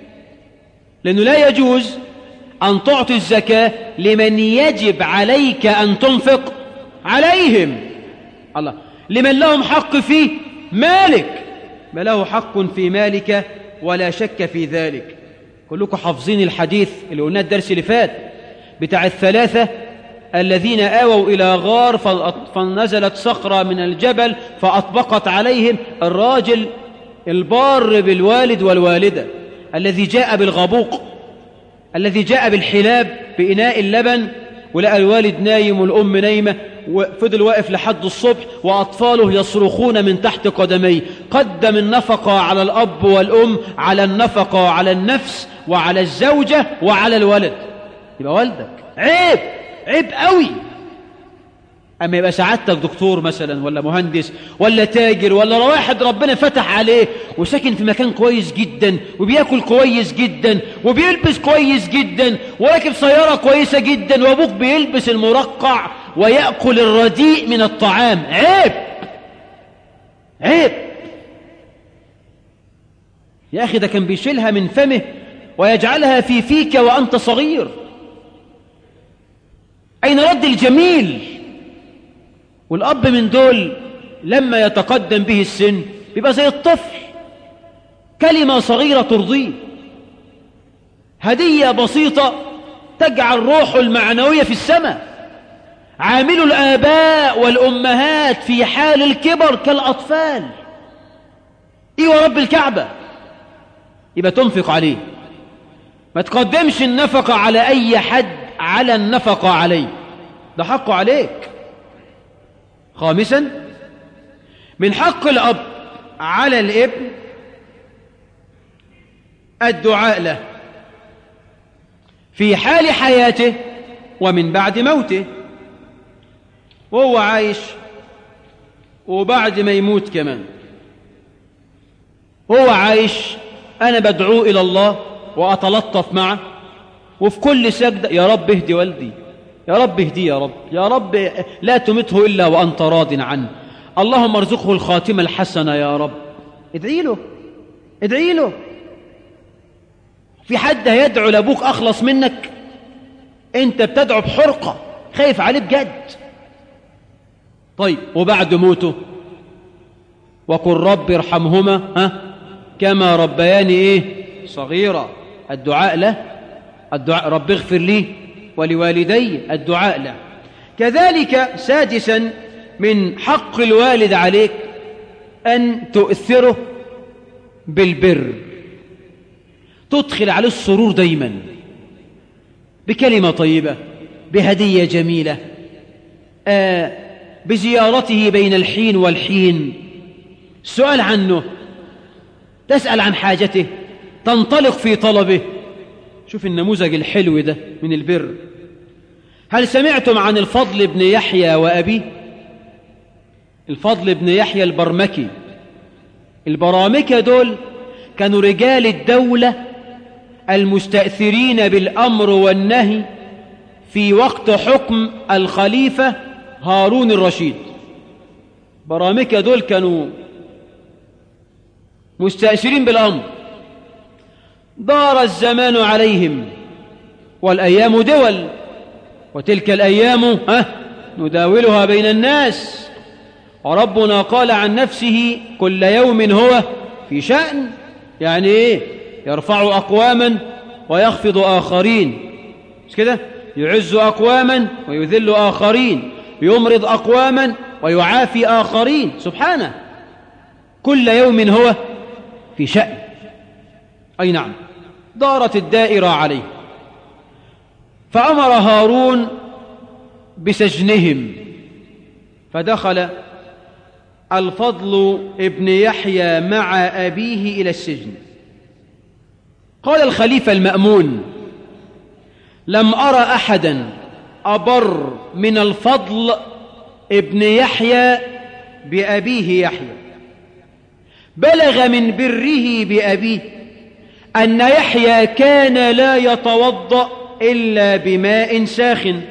لأنه لا يجوز أن تعطي الزكاة لمن يجب عليك أن تنفق عليهم الله لمن لهم حق في مالك ما له حق في مالك ولا شك في ذلك كلكم حافظين الحديث اللي قلناه الدرس اللي فات بتاع الثلاثة الذين آووا إلى غار فنزلت صخرة من الجبل فأطبقت عليهم الراجل البار بالوالد والوالدة الذي جاء بالغبوق الذي جاء بالحلاب بإناء اللبن ولقى الوالد نايم والأم نايمة وفضل واقف لحد الصبح وأطفاله يصرخون من تحت قدميه قدم النفقة على الأب والأم على النفقة على النفس وعلى الزوجة وعلى الولد يبقى والدك عيب عيب قوي أما يبقى سعادتك دكتور مثلا ولا مهندس ولا تاجر ولا واحد ربنا فتح عليه وساكن في مكان كويس جدا وبياكل كويس جدا وبيلبس كويس جدا وراكب سيارة كويسة جدا وابوك بيلبس المرقع ويأكل الرديء من الطعام عيب عيب يا أخي ده كان بيشيلها من فمه ويجعلها في فيك وأنت صغير أين رد الجميل والأب من دول لما يتقدم به السن بيبقى زي الطفل كلمة صغيرة ترضيه هدية بسيطة تجعل روحه المعنوية في السماء عاملوا الآباء والأمهات في حال الكبر كالأطفال إيه رب الكعبة يبقى تنفق عليه ما تقدمش النفقة على أي حد على النفقة عليه ده حقه عليك خامسا من حق الأب على الابن الدعاء له في حال حياته ومن بعد موته وهو عايش وبعد ما يموت كمان هو عايش أنا بدعو إلى الله وأتلطف معه وفي كل سجدة يا رب اهدي والدي يا رب اهدي يا رب يا رب لا تمته إلا وأنت راض عنه اللهم ارزقه الخاتمة الحسنة يا رب ادعي له ادعي له في حد هيدعو لأبوك أخلص منك أنت بتدعو بحرقة خايف عليه بجد طيب وبعد موته وقل رب ارحمهما ها كما ربياني ايه صغيرة الدعاء له الدعاء رب اغفر لي ولوالدي الدعاء له كذلك سادسا من حق الوالد عليك أن تؤثره بالبر تدخل عليه السرور دايما بكلمة طيبة بهدية جميلة آه بزيارته بين الحين والحين السؤال عنه تسأل عن حاجته تنطلق في طلبه شوف النموذج الحلو ده من البر هل سمعتم عن الفضل بن يحيى وأبيه الفضل بن يحيى البرمكي البرامكة دول كانوا رجال الدولة المستأثرين بالأمر والنهي في وقت حكم الخليفة هارون الرشيد برامكة دول كانوا مستأثرين بالأمر دار الزمان عليهم والأيام دول وتلك الأيام ها نداولها بين الناس وربنا قال عن نفسه كل يوم هو في شأن يعني ايه يرفع أقواما ويخفض آخرين مش كده يعز أقواما ويذل آخرين يمرض أقواما ويعافي آخرين سبحانه كل يوم هو في شأن أي نعم دارت الدائرة عليه فأمر هارون بسجنهم فدخل الفضل ابن يحيى مع أبيه إلى السجن قال الخليفة المأمون لم أرى أحدا أبر من الفضل ابن يحيى بأبيه يحيى بلغ من بره بأبيه أن يحيى كان لا يتوضأ إلا بماء ساخن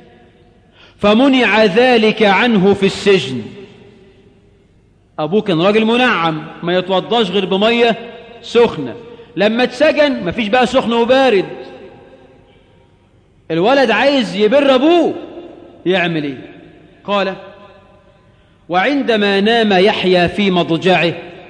فمنع ذلك عنه في السجن أبوه كان راجل منعم ما يتوضاش غير بمية سخنة لما اتسجن مفيش بقى سخن وبارد الولد عايز يبر أبوه يعمل ايه قال وعندما نام يحيى في مضجعه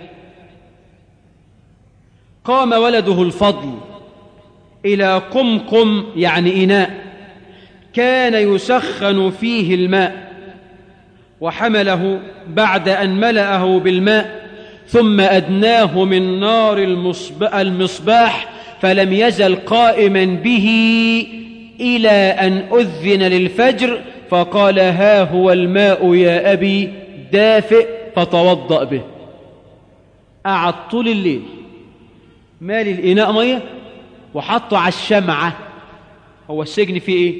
قام ولده الفضل إلى قمقم يعني إناء كان يسخن فيه الماء وحمله بعد أن ملأه بالماء ثم أدناه من نار المصباح فلم يزل قائما به إلى أن أذن للفجر فقال ها هو الماء يا أبي دافئ فتوضأ به قعد طول الليل مالي الإناء مية وحطه على الشمعة هو السجن فيه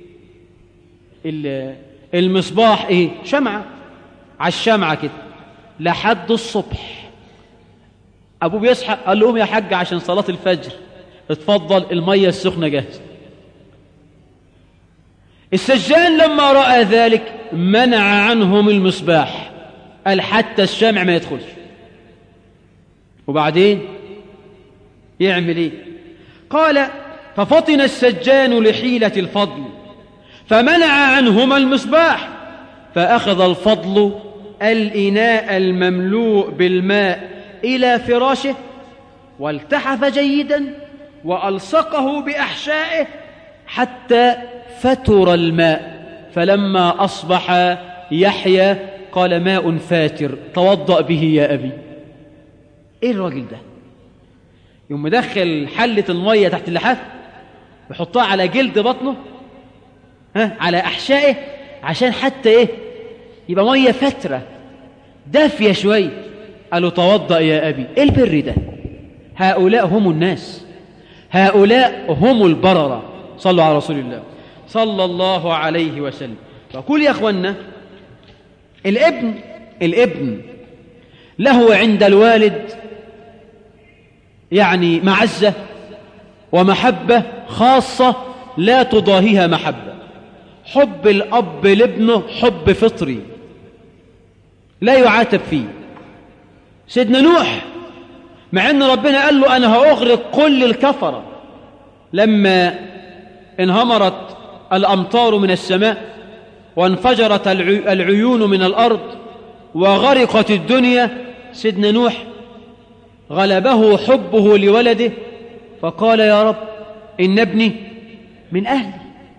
ايه المصباح ايه شمعة على الشمعة كده لحد الصبح ابوه بيصحى قال له قوم يا حاج عشان صلاة الفجر اتفضل المية السخنة جاهزة السجان لما رأى ذلك منع عنهم المصباح قال حتى الشمع ما يدخلش وبعدين يعمل ايه قال ففطن السجان لحيلة الفضل فمنع عنهما المصباح فأخذ الفضل الإناء المملوء بالماء إلى فراشه والتحف جيدا وألصقه بأحشائه حتى فتر الماء فلما أصبح يحيى قال ماء فاتر توضأ به يا أبي إيه الراجل ده يوم مدخل حلة المية تحت اللحاف يحطها على جلد بطنه ها على أحشائه عشان حتى إيه يبقى مية فترة دافية شوية قالوا توضأ يا أبي إيه البر ده هؤلاء هم الناس هؤلاء هم البررة صلوا على رسول الله صلى الله عليه وسلم فقول يا أخوانا الابن الابن له عند الوالد يعني معزة ومحبة خاصة لا تضاهيها محبة حب الأب لابنه حب فطري لا يعاتب فيه سيدنا نوح مع أن ربنا قال له أنا هأغرق كل الكفرة لما انهمرت الأمطار من السماء وانفجرت العيون من الأرض وغرقت الدنيا سيدنا نوح غلبه حبه لولده فقال يا رب إن ابني من أهلي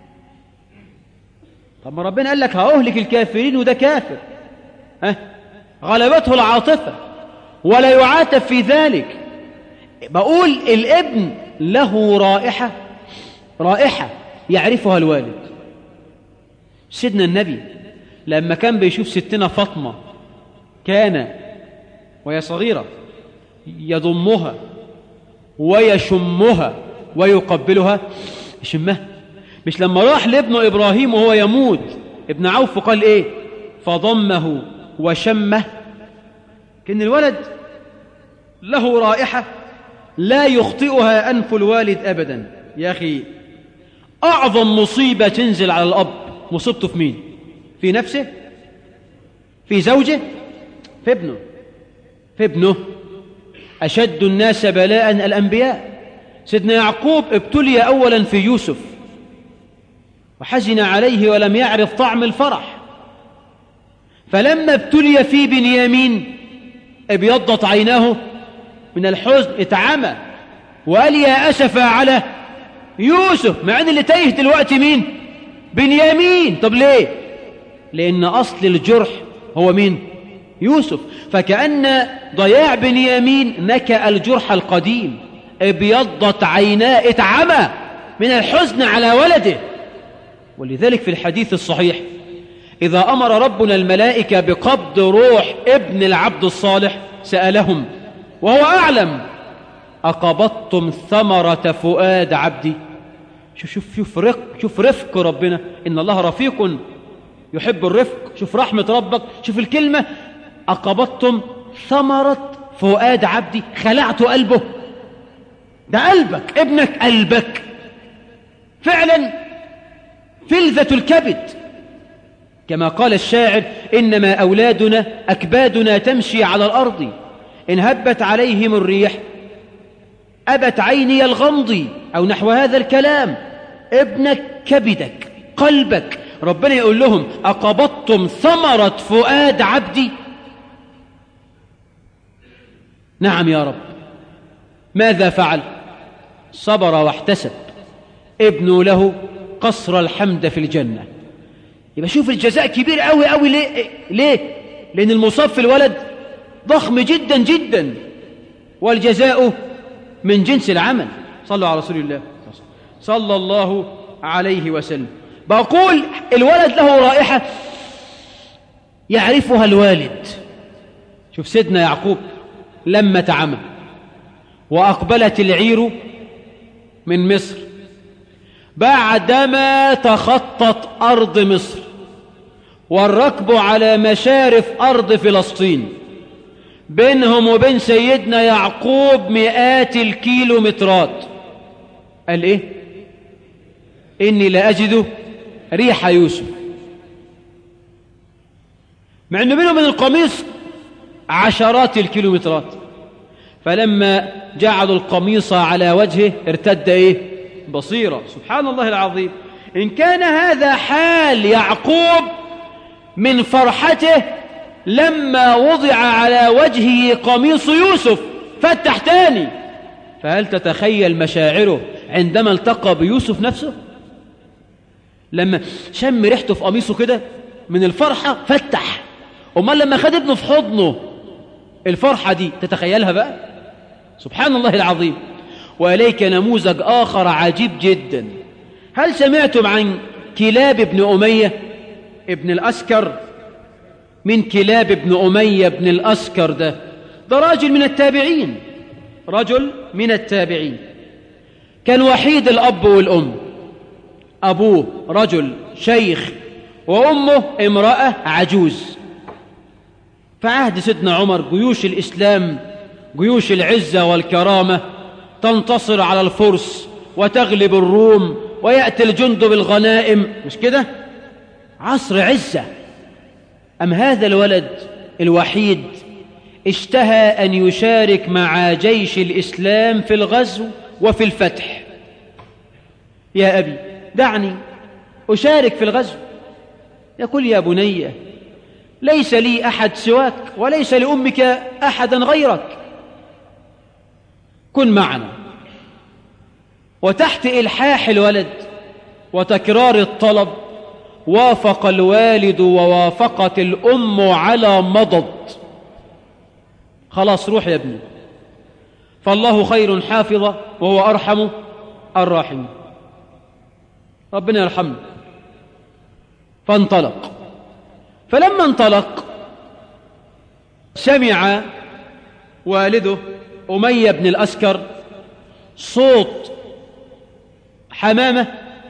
طب ما ربنا قال لك هأهلك الكافرين وده كافر ها غلبته العاطفة ولا يعاتب في ذلك بقول الابن له رائحة رائحة يعرفها الوالد سيدنا النبي لما كان بيشوف ستنا فاطمة كان وهي صغيرة يضمها ويشمها ويقبلها يشمها مش لما راح لابنه إبراهيم وهو يموت ابن عوف قال إيه فضمه وشمه كان الولد له رائحة لا يخطئها أنف الوالد أبدا يا أخي أعظم مصيبة تنزل على الأب مصيبته في مين في نفسه في زوجه في ابنه في ابنه أشد الناس بلاء الأنبياء سيدنا يعقوب ابتلي أولا في يوسف وحزن عليه ولم يعرف طعم الفرح فلما ابتلي في بنيامين ابيضت عيناه من الحزن اتعمى وقال يا أسف على يوسف مع ان اللي تايه دلوقتي مين بنيامين طب ليه لأن أصل الجرح هو مين يوسف فكأن ضياع بنيامين نكأ الجرح القديم ابيضت عيناه اتعمى من الحزن على ولده ولذلك في الحديث الصحيح إذا أمر ربنا الملائكة بقبض روح ابن العبد الصالح سألهم وهو أعلم أقبضتم ثمرة فؤاد عبدي شوف شوف شوف رفق شوف رفق ربنا إن الله رفيق يحب الرفق شوف رحمة ربك شوف الكلمة أقبضتم ثمرة فؤاد عبدي خلعت قلبه ده قلبك ابنك قلبك فعلا فلذة الكبد كما قال الشاعر إنما أولادنا أكبادنا تمشي على الأرض إن هبت عليهم الريح أبت عيني الغمض أو نحو هذا الكلام ابنك كبدك قلبك ربنا يقول لهم أقبضتم ثمرة فؤاد عبدي نعم يا رب ماذا فعل صبر واحتسب ابن له قصر الحمد في الجنة يبقى شوف الجزاء كبير قوي قوي ليه ليه لأن المصاب في الولد ضخم جدا جدا والجزاء من جنس العمل صلوا على رسول الله صلى الله عليه وسلم بقول الولد له رائحة يعرفها الوالد شوف سيدنا يعقوب لما تعمى وأقبلت العير من مصر بعدما تخطت أرض مصر والركب على مشارف أرض فلسطين بينهم وبين سيدنا يعقوب مئات الكيلومترات قال إيه إني لأجد ريح يوسف مع أنه بينهم من القميص عشرات الكيلومترات فلما جعلوا القميص على وجهه ارتد إيه بصيرة سبحان الله العظيم إن كان هذا حال يعقوب من فرحته لما وضع على وجهه قميص يوسف فتح تاني فهل تتخيل مشاعره عندما التقى بيوسف نفسه لما شم ريحته في قميصه كده من الفرحة فتح أمال لما خد ابنه في حضنه الفرحة دي تتخيلها بقى سبحان الله العظيم وإليك نموذج آخر عجيب جدا هل سمعتم عن كلاب ابن أمية ابن الأسكر من كلاب ابن أمية ابن الأسكر ده ده راجل من التابعين رجل من التابعين كان وحيد الأب والأم أبوه رجل شيخ وأمه امرأة عجوز فعهد سيدنا عمر جيوش الإسلام جيوش العزة والكرامة تنتصر على الفرس وتغلب الروم ويأتي الجند بالغنائم مش كده عصر عزة أم هذا الولد الوحيد اشتهى أن يشارك مع جيش الإسلام في الغزو وفي الفتح يا أبي دعني أشارك في الغزو يقول يا بني ليس لي أحد سواك وليس لأمك أحدا غيرك كن معنا وتحت إلحاح الولد وتكرار الطلب وافق الوالد ووافقت الأم على مضض خلاص روح يا ابني فالله خير حافظة وهو أرحم الراحم ربنا يرحمنا فانطلق فلما انطلق سمع والده أمية بن الأسكر صوت حمامة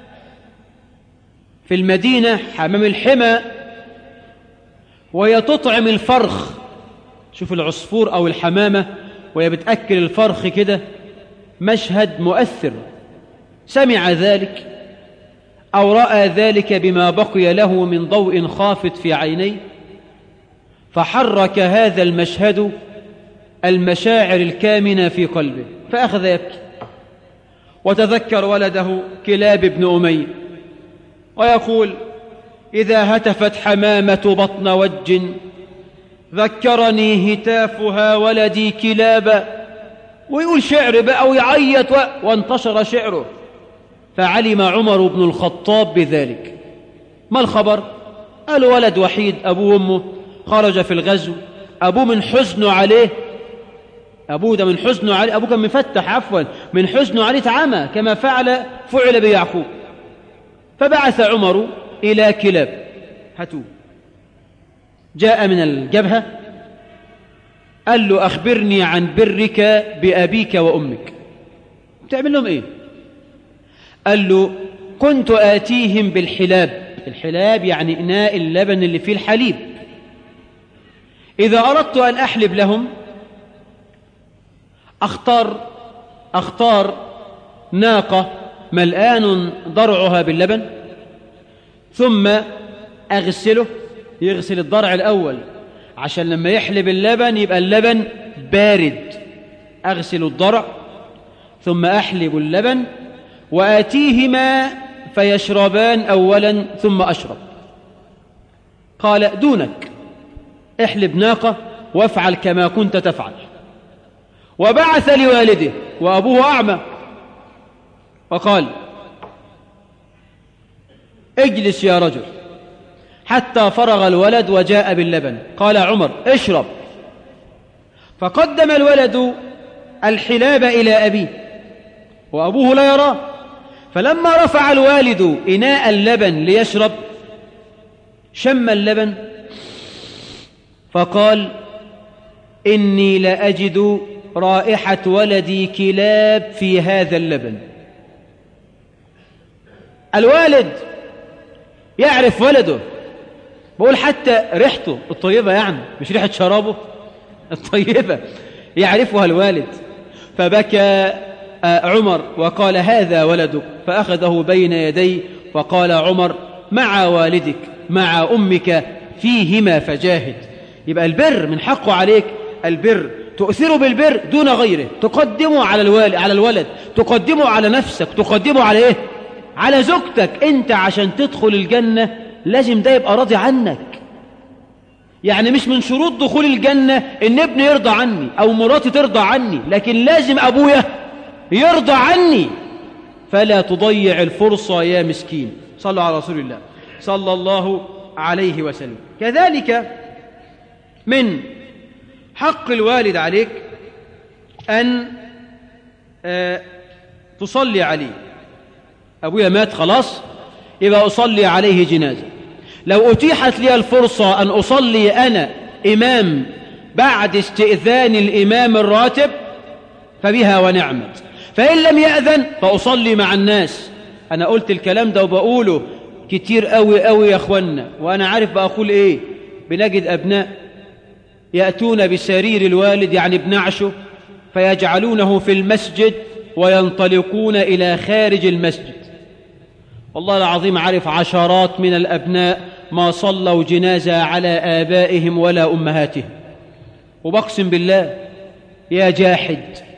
في المدينة حمام الحمى وهي تطعم الفرخ شوف العصفور أو الحمامة وهي بتأكل الفرخ كده مشهد مؤثر سمع ذلك أو رأى ذلك بما بقي له من ضوء خافت في عينيه فحرك هذا المشهد المشاعر الكامنة في قلبه فأخذ يبكي وتذكر ولده كلاب بن أمية ويقول إذا هتفت حمامة بطن وج ذكرني هتافها ولدي كلابا ويقول شعر بقى ويعيط و... وانتشر شعره فعلم عمر بن الخطاب بذلك ما الخبر قال ولد وحيد أبوه وأمه خرج في الغزو أبوه من حزنه عليه أبوه ده من حزنه عليه أبوه كان مفتح عفوا من حزنه عليه تعمى كما فعل فعل بيعقوب فبعث عمر إلى كلاب هاتوه جاء من الجبهة قال له أخبرني عن برك بأبيك وأمك تعمل لهم إيه قال له كنت آتيهم بالحلاب الحلاب يعني إناء اللبن اللي فيه الحليب إذا أردت أن أحلب لهم أختار أختار ناقة ملآن ضرعها باللبن ثم أغسله يغسل الضرع الأول عشان لما يحلب اللبن يبقى اللبن بارد أغسل الضرع ثم أحلب اللبن وآتيهما فيشربان أولا ثم أشرب قال دونك احلب ناقة وافعل كما كنت تفعل وبعث لوالده وأبوه أعمى وقال اجلس يا رجل حتى فرغ الولد وجاء باللبن قال عمر اشرب فقدم الولد الحلاب إلى أبيه وأبوه لا يراه فلما رفع الوالد إناء اللبن ليشرب شم اللبن فقال إني لأجد رائحة ولدي كلاب في هذا اللبن الوالد يعرف ولده بقول حتى ريحته الطيبة يعني مش ريحة شرابه الطيبة يعرفها الوالد فبكى عمر وقال هذا ولدك فأخذه بين يديه وقال عمر مع والدك مع أمك فيهما فجاهد يبقى البر من حقه عليك البر تؤثره بالبر دون غيره تقدمه على الوالد على الولد تقدمه على نفسك تقدمه على ايه على زوجتك انت عشان تدخل الجنة لازم ده يبقى راضي عنك يعني مش من شروط دخول الجنة ان ابني يرضى عني او مراتي ترضى عني لكن لازم ابويا يرضى عني فلا تضيع الفرصة يا مسكين صلوا على رسول الله صلى الله عليه وسلم كذلك من حق الوالد عليك أن آه، تصلي عليه أبويا مات خلاص يبقى أصلي عليه جنازة لو أتيحت لي الفرصة أن أصلي أنا إمام بعد استئذان الإمام الراتب فبها ونعمت فإن لم يأذن فأصلي مع الناس أنا قلت الكلام ده وبقوله كتير قوي قوي يا أخوانا وأنا عارف بقول إيه بنجد أبناء يأتون بسرير الوالد يعني بنعشه فيجعلونه في المسجد وينطلقون إلى خارج المسجد والله العظيم عارف عشرات من الأبناء ما صلوا جنازة على آبائهم ولا أمهاتهم وبقسم بالله يا جاحد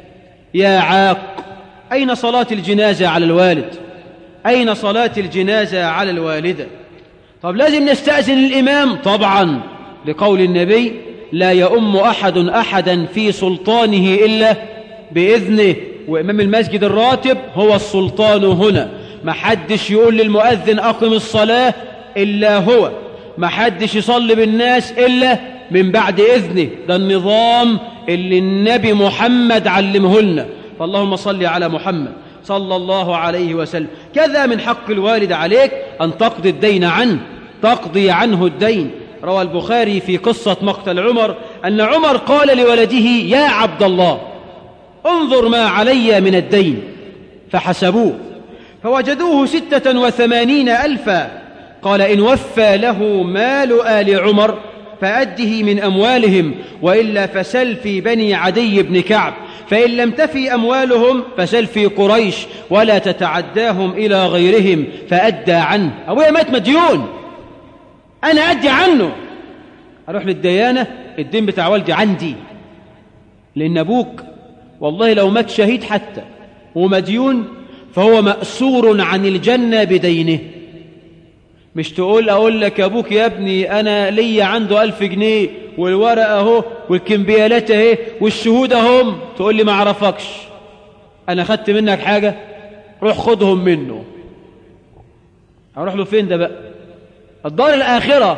يا عاق أين صلاة الجنازة على الوالد أين صلاة الجنازة على الوالدة طب لازم نستأذن الإمام طبعا لقول النبي لا يؤم أحد أحدا في سلطانه إلا بإذنه وإمام المسجد الراتب هو السلطان هنا ما حدش يقول للمؤذن أقم الصلاة إلا هو ما حدش يصلي بالناس إلا من بعد إذنه ده النظام اللي النبي محمد علمه لنا فاللهم صل على محمد صلى الله عليه وسلم كذا من حق الوالد عليك أن تقضي الدين عنه تقضي عنه الدين روى البخاري في قصة مقتل عمر أن عمر قال لولده يا عبد الله انظر ما علي من الدين فحسبوه فوجدوه ستة وثمانين ألفا قال إن وفى له مال آل عمر فأده من أموالهم وإلا فسل في بني عدي بن كعب فإن لم تفي أموالهم فسل في قريش ولا تتعداهم إلى غيرهم فأدى عنه أبويا مات مديون أنا أدي عنه أروح للديانة الدين بتاع والدي عندي لأن أبوك والله لو مات شهيد حتى ومديون فهو مأسور عن الجنة بدينه مش تقول أقول لك يا أبوك يا ابني أنا لي عنده ألف جنيه والورقة أهو والكمبيالات أهي والشهود أهم تقول لي ما أعرفكش أنا خدت منك حاجة روح خدهم منه هروح له فين ده بقى الدار الآخرة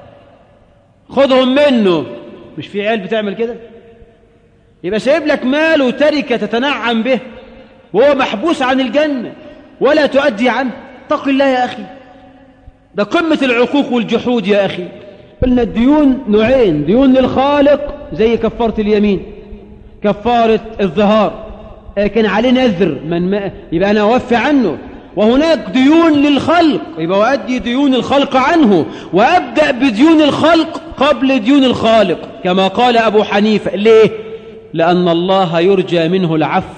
خدهم منه مش في عيال بتعمل كده يبقى سايب لك مال وتركة تتنعم به وهو محبوس عن الجنة ولا تؤدي عنه اتق الله يا أخي ده قمة العقوق والجحود يا أخي قلنا الديون نوعين ديون للخالق زي كفارة اليمين كفارة الظهار كان عليه نذر من ما يبقى أنا أوفي عنه وهناك ديون للخلق يبقى أؤدي ديون الخلق عنه وأبدأ بديون الخلق قبل ديون الخالق كما قال أبو حنيفة ليه؟ لأن الله يرجى منه العفو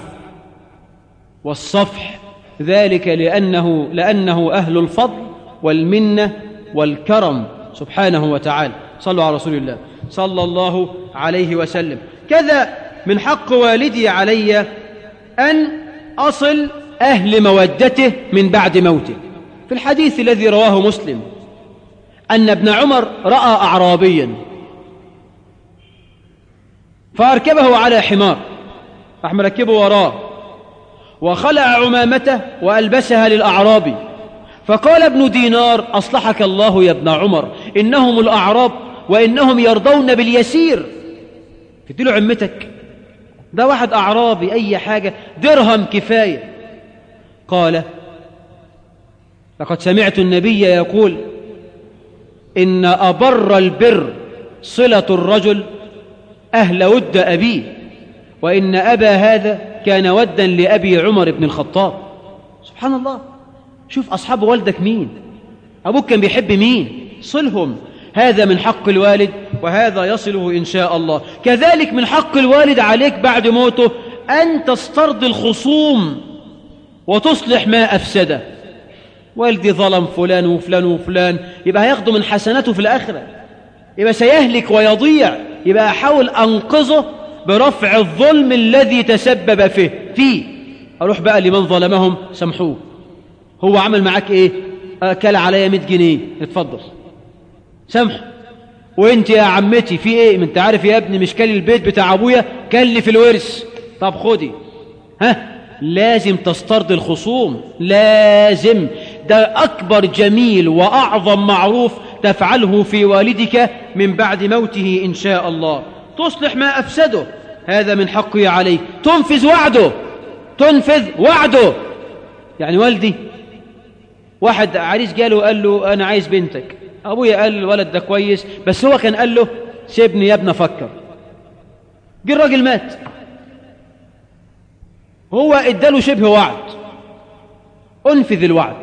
والصفح ذلك لأنه, لأنه أهل الفضل والمنة والكرم سبحانه وتعالى صلوا على رسول الله صلى الله عليه وسلم كذا من حق والدي علي أن أصل أهل مودته من بعد موته في الحديث الذي رواه مسلم أن ابن عمر رأى أعرابيا فأركبه على حمار راح مركبه وراه وخلع عمامته وألبسها للأعرابي فقال ابن دينار أصلحك الله يا ابن عمر إنهم الأعراب وإنهم يرضون باليسير تديله عمتك ده واحد أعرابي أي حاجة درهم كفاية قال لقد سمعت النبي يقول إن أبر البر صلة الرجل أهل ود أبيه وإن أبا هذا كان ودا لأبي عمر بن الخطاب سبحان الله شوف أصحاب والدك مين أبوك كان بيحب مين صلهم هذا من حق الوالد وهذا يصله إن شاء الله كذلك من حق الوالد عليك بعد موته أن تسترضي الخصوم وتصلح ما أفسده والدي ظلم فلان وفلان وفلان يبقى هياخده من حسناته في الآخرة يبقى سيهلك ويضيع يبقى أحاول أنقذه برفع الظلم الذي تسبب فيه فيه أروح بقى لمن ظلمهم سامحوه هو عمل معاك إيه أكل عليا 100 جنيه اتفضل سامحه وانت يا عمتي في ايه ما انت عارف يا ابني مش كل البيت بتاع ابويا كل في الورث طب خدي ها لازم تسترضي الخصوم لازم ده أكبر جميل وأعظم معروف تفعله في والدك من بعد موته إن شاء الله تصلح ما أفسده هذا من حقه عليك تنفذ وعده تنفذ وعده يعني والدي واحد عريس جاله وقال له أنا عايز بنتك أبويا قال الولد ده كويس بس هو كان قال له سيبني يا ابني أفكر جه الراجل مات هو اداله شبه وعد انفذ الوعد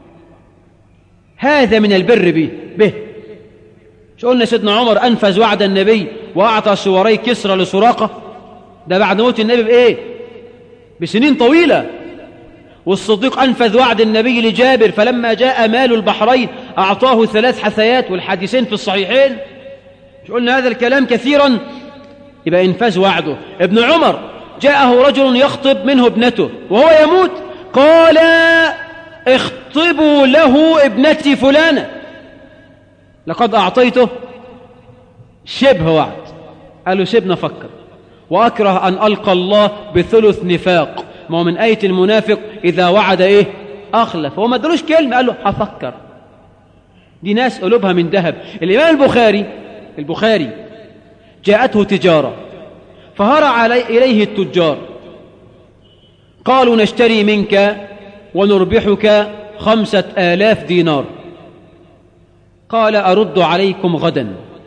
هذا من البر به به مش قلنا سيدنا عمر انفذ وعد النبي واعطى سواري كسرى لسراقه ده بعد موت النبي بايه بسنين طويله والصديق انفذ وعد النبي لجابر فلما جاء مال البحرين اعطاه ثلاث حثيات والحديثين في الصحيحين مش قلنا هذا الكلام كثيرا يبقى انفاذ وعده ابن عمر جاءه رجل يخطب منه ابنته وهو يموت قال اخطبوا له ابنتي فلانة لقد أعطيته شبه وعد قال له سيبنا فكر وأكره أن ألقى الله بثلث نفاق ما هو من آية المنافق إذا وعد إيه أخلف هو ما ادلوش كلمة قال له هفكر دي ناس قلوبها من ذهب الإمام البخاري البخاري جاءته تجارة فهرع إليه التجار قالوا نشتري منك ونربحك خمسة آلاف دينار قال أرد عليكم غدا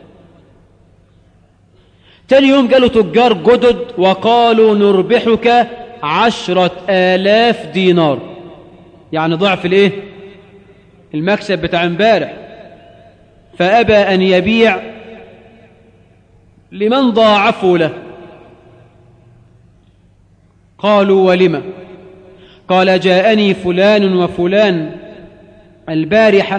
تاني يوم قالوا تجار جدد وقالوا نربحك عشرة آلاف دينار يعني ضعف الايه المكسب بتاع امبارح فأبى أن يبيع لمن ضاعفوا له قالوا ولم قال جاءني فلان وفلان البارحة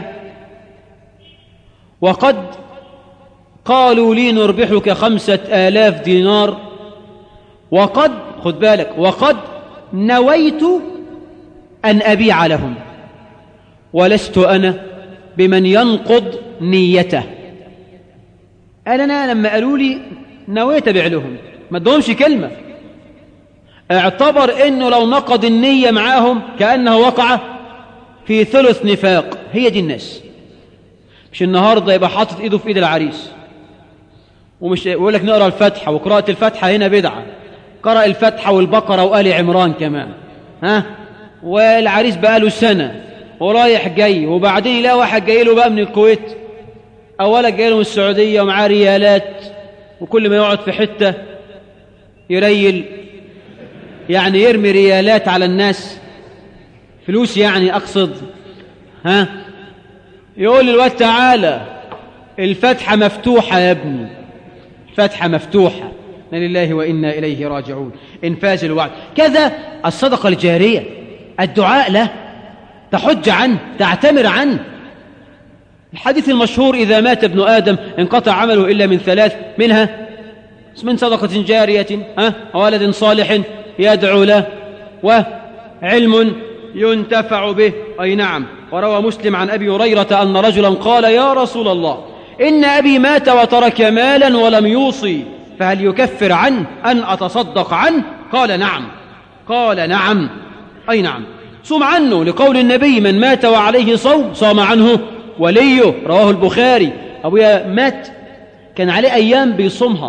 وقد قالوا لي نربحك خمسة آلاف دينار وقد خد بالك وقد نويت أن أبيع لهم ولست أنا بمن ينقض نيته قال أنا لما قالوا لي نويت أبيع لهم ما ادهمش كلمة اعتبر انه لو نقض النية معاهم كأنه وقع في ثلث نفاق هي دي الناس مش النهاردة يبقى حاطط ايده في ايد العريس ومش يقول لك نقرا الفاتحة وقراءة الفاتحة هنا بدعة قرأ الفاتحة والبقرة وآل عمران كمان ها والعريس بقى له سنة ورايح جاي وبعدين يلاقي واحد جاي له بقى من الكويت أولا جاي له من السعودية ومعاه ريالات وكل ما يقعد في حتة يريل يعني يرمي ريالات على الناس فلوس يعني أقصد ها يقول للواد تعالى الفتحة مفتوحة يا ابني الفتحة مفتوحة إنا لله وإنا إليه راجعون إنفاذ الوعد كذا الصدقة الجارية الدعاء له تحج عنه تعتمر عنه الحديث المشهور إذا مات ابن آدم انقطع عمله إلا من ثلاث منها من صدقة جارية ها ولد صالح يدعو له وعلم ينتفع به أي نعم وروى مسلم عن أبي هريرة أن رجلا قال يا رسول الله إن أبي مات وترك مالا ولم يوصي فهل يكفر عنه أن أتصدق عنه قال نعم قال نعم أي نعم صم عنه لقول النبي من مات وعليه صوم صام عنه وليه رواه البخاري أبويا مات كان عليه أيام بيصومها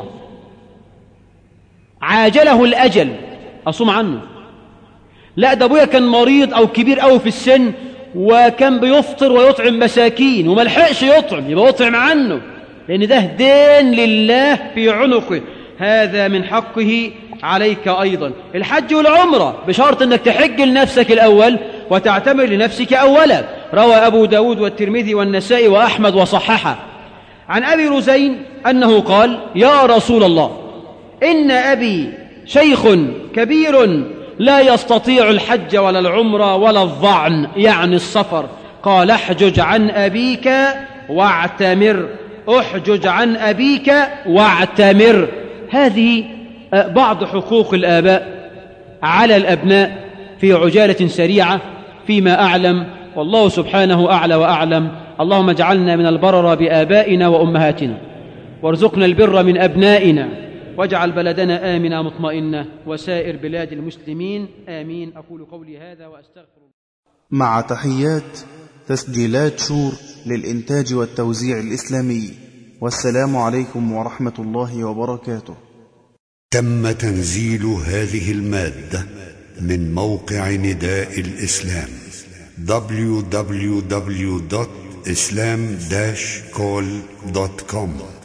عاجله الأجل أصوم عنه لا ده أبويا كان مريض أو كبير أوي في السن وكان بيفطر ويطعم مساكين وما لحقش يطعم يبقى يطعم عنه لأن ده دين لله في عنقه هذا من حقه عليك أيضا الحج والعمرة بشرط أنك تحج لنفسك الأول وتعتمر لنفسك أولا روى أبو داود والترمذي والنسائي وأحمد وصححه عن أبي رزين أنه قال يا رسول الله إن أبي شيخ كبير لا يستطيع الحج ولا العمرة ولا الظعن يعني السفر قال احجج عن أبيك واعتمر احجج عن أبيك واعتمر هذه بعض حقوق الآباء على الأبناء في عجالة سريعة فيما أعلم والله سبحانه أعلى وأعلم اللهم اجعلنا من البرر بآبائنا وأمهاتنا وارزقنا البر من أبنائنا واجعل بلدنا آمنا مطمئنا وسائر بلاد المسلمين آمين أقول قولي هذا وأستغفر مع تحيات تسجيلات شور للإنتاج والتوزيع الإسلامي والسلام عليكم ورحمة الله وبركاته تم تنزيل هذه المادة من موقع نداء الإسلام www.islam-call.com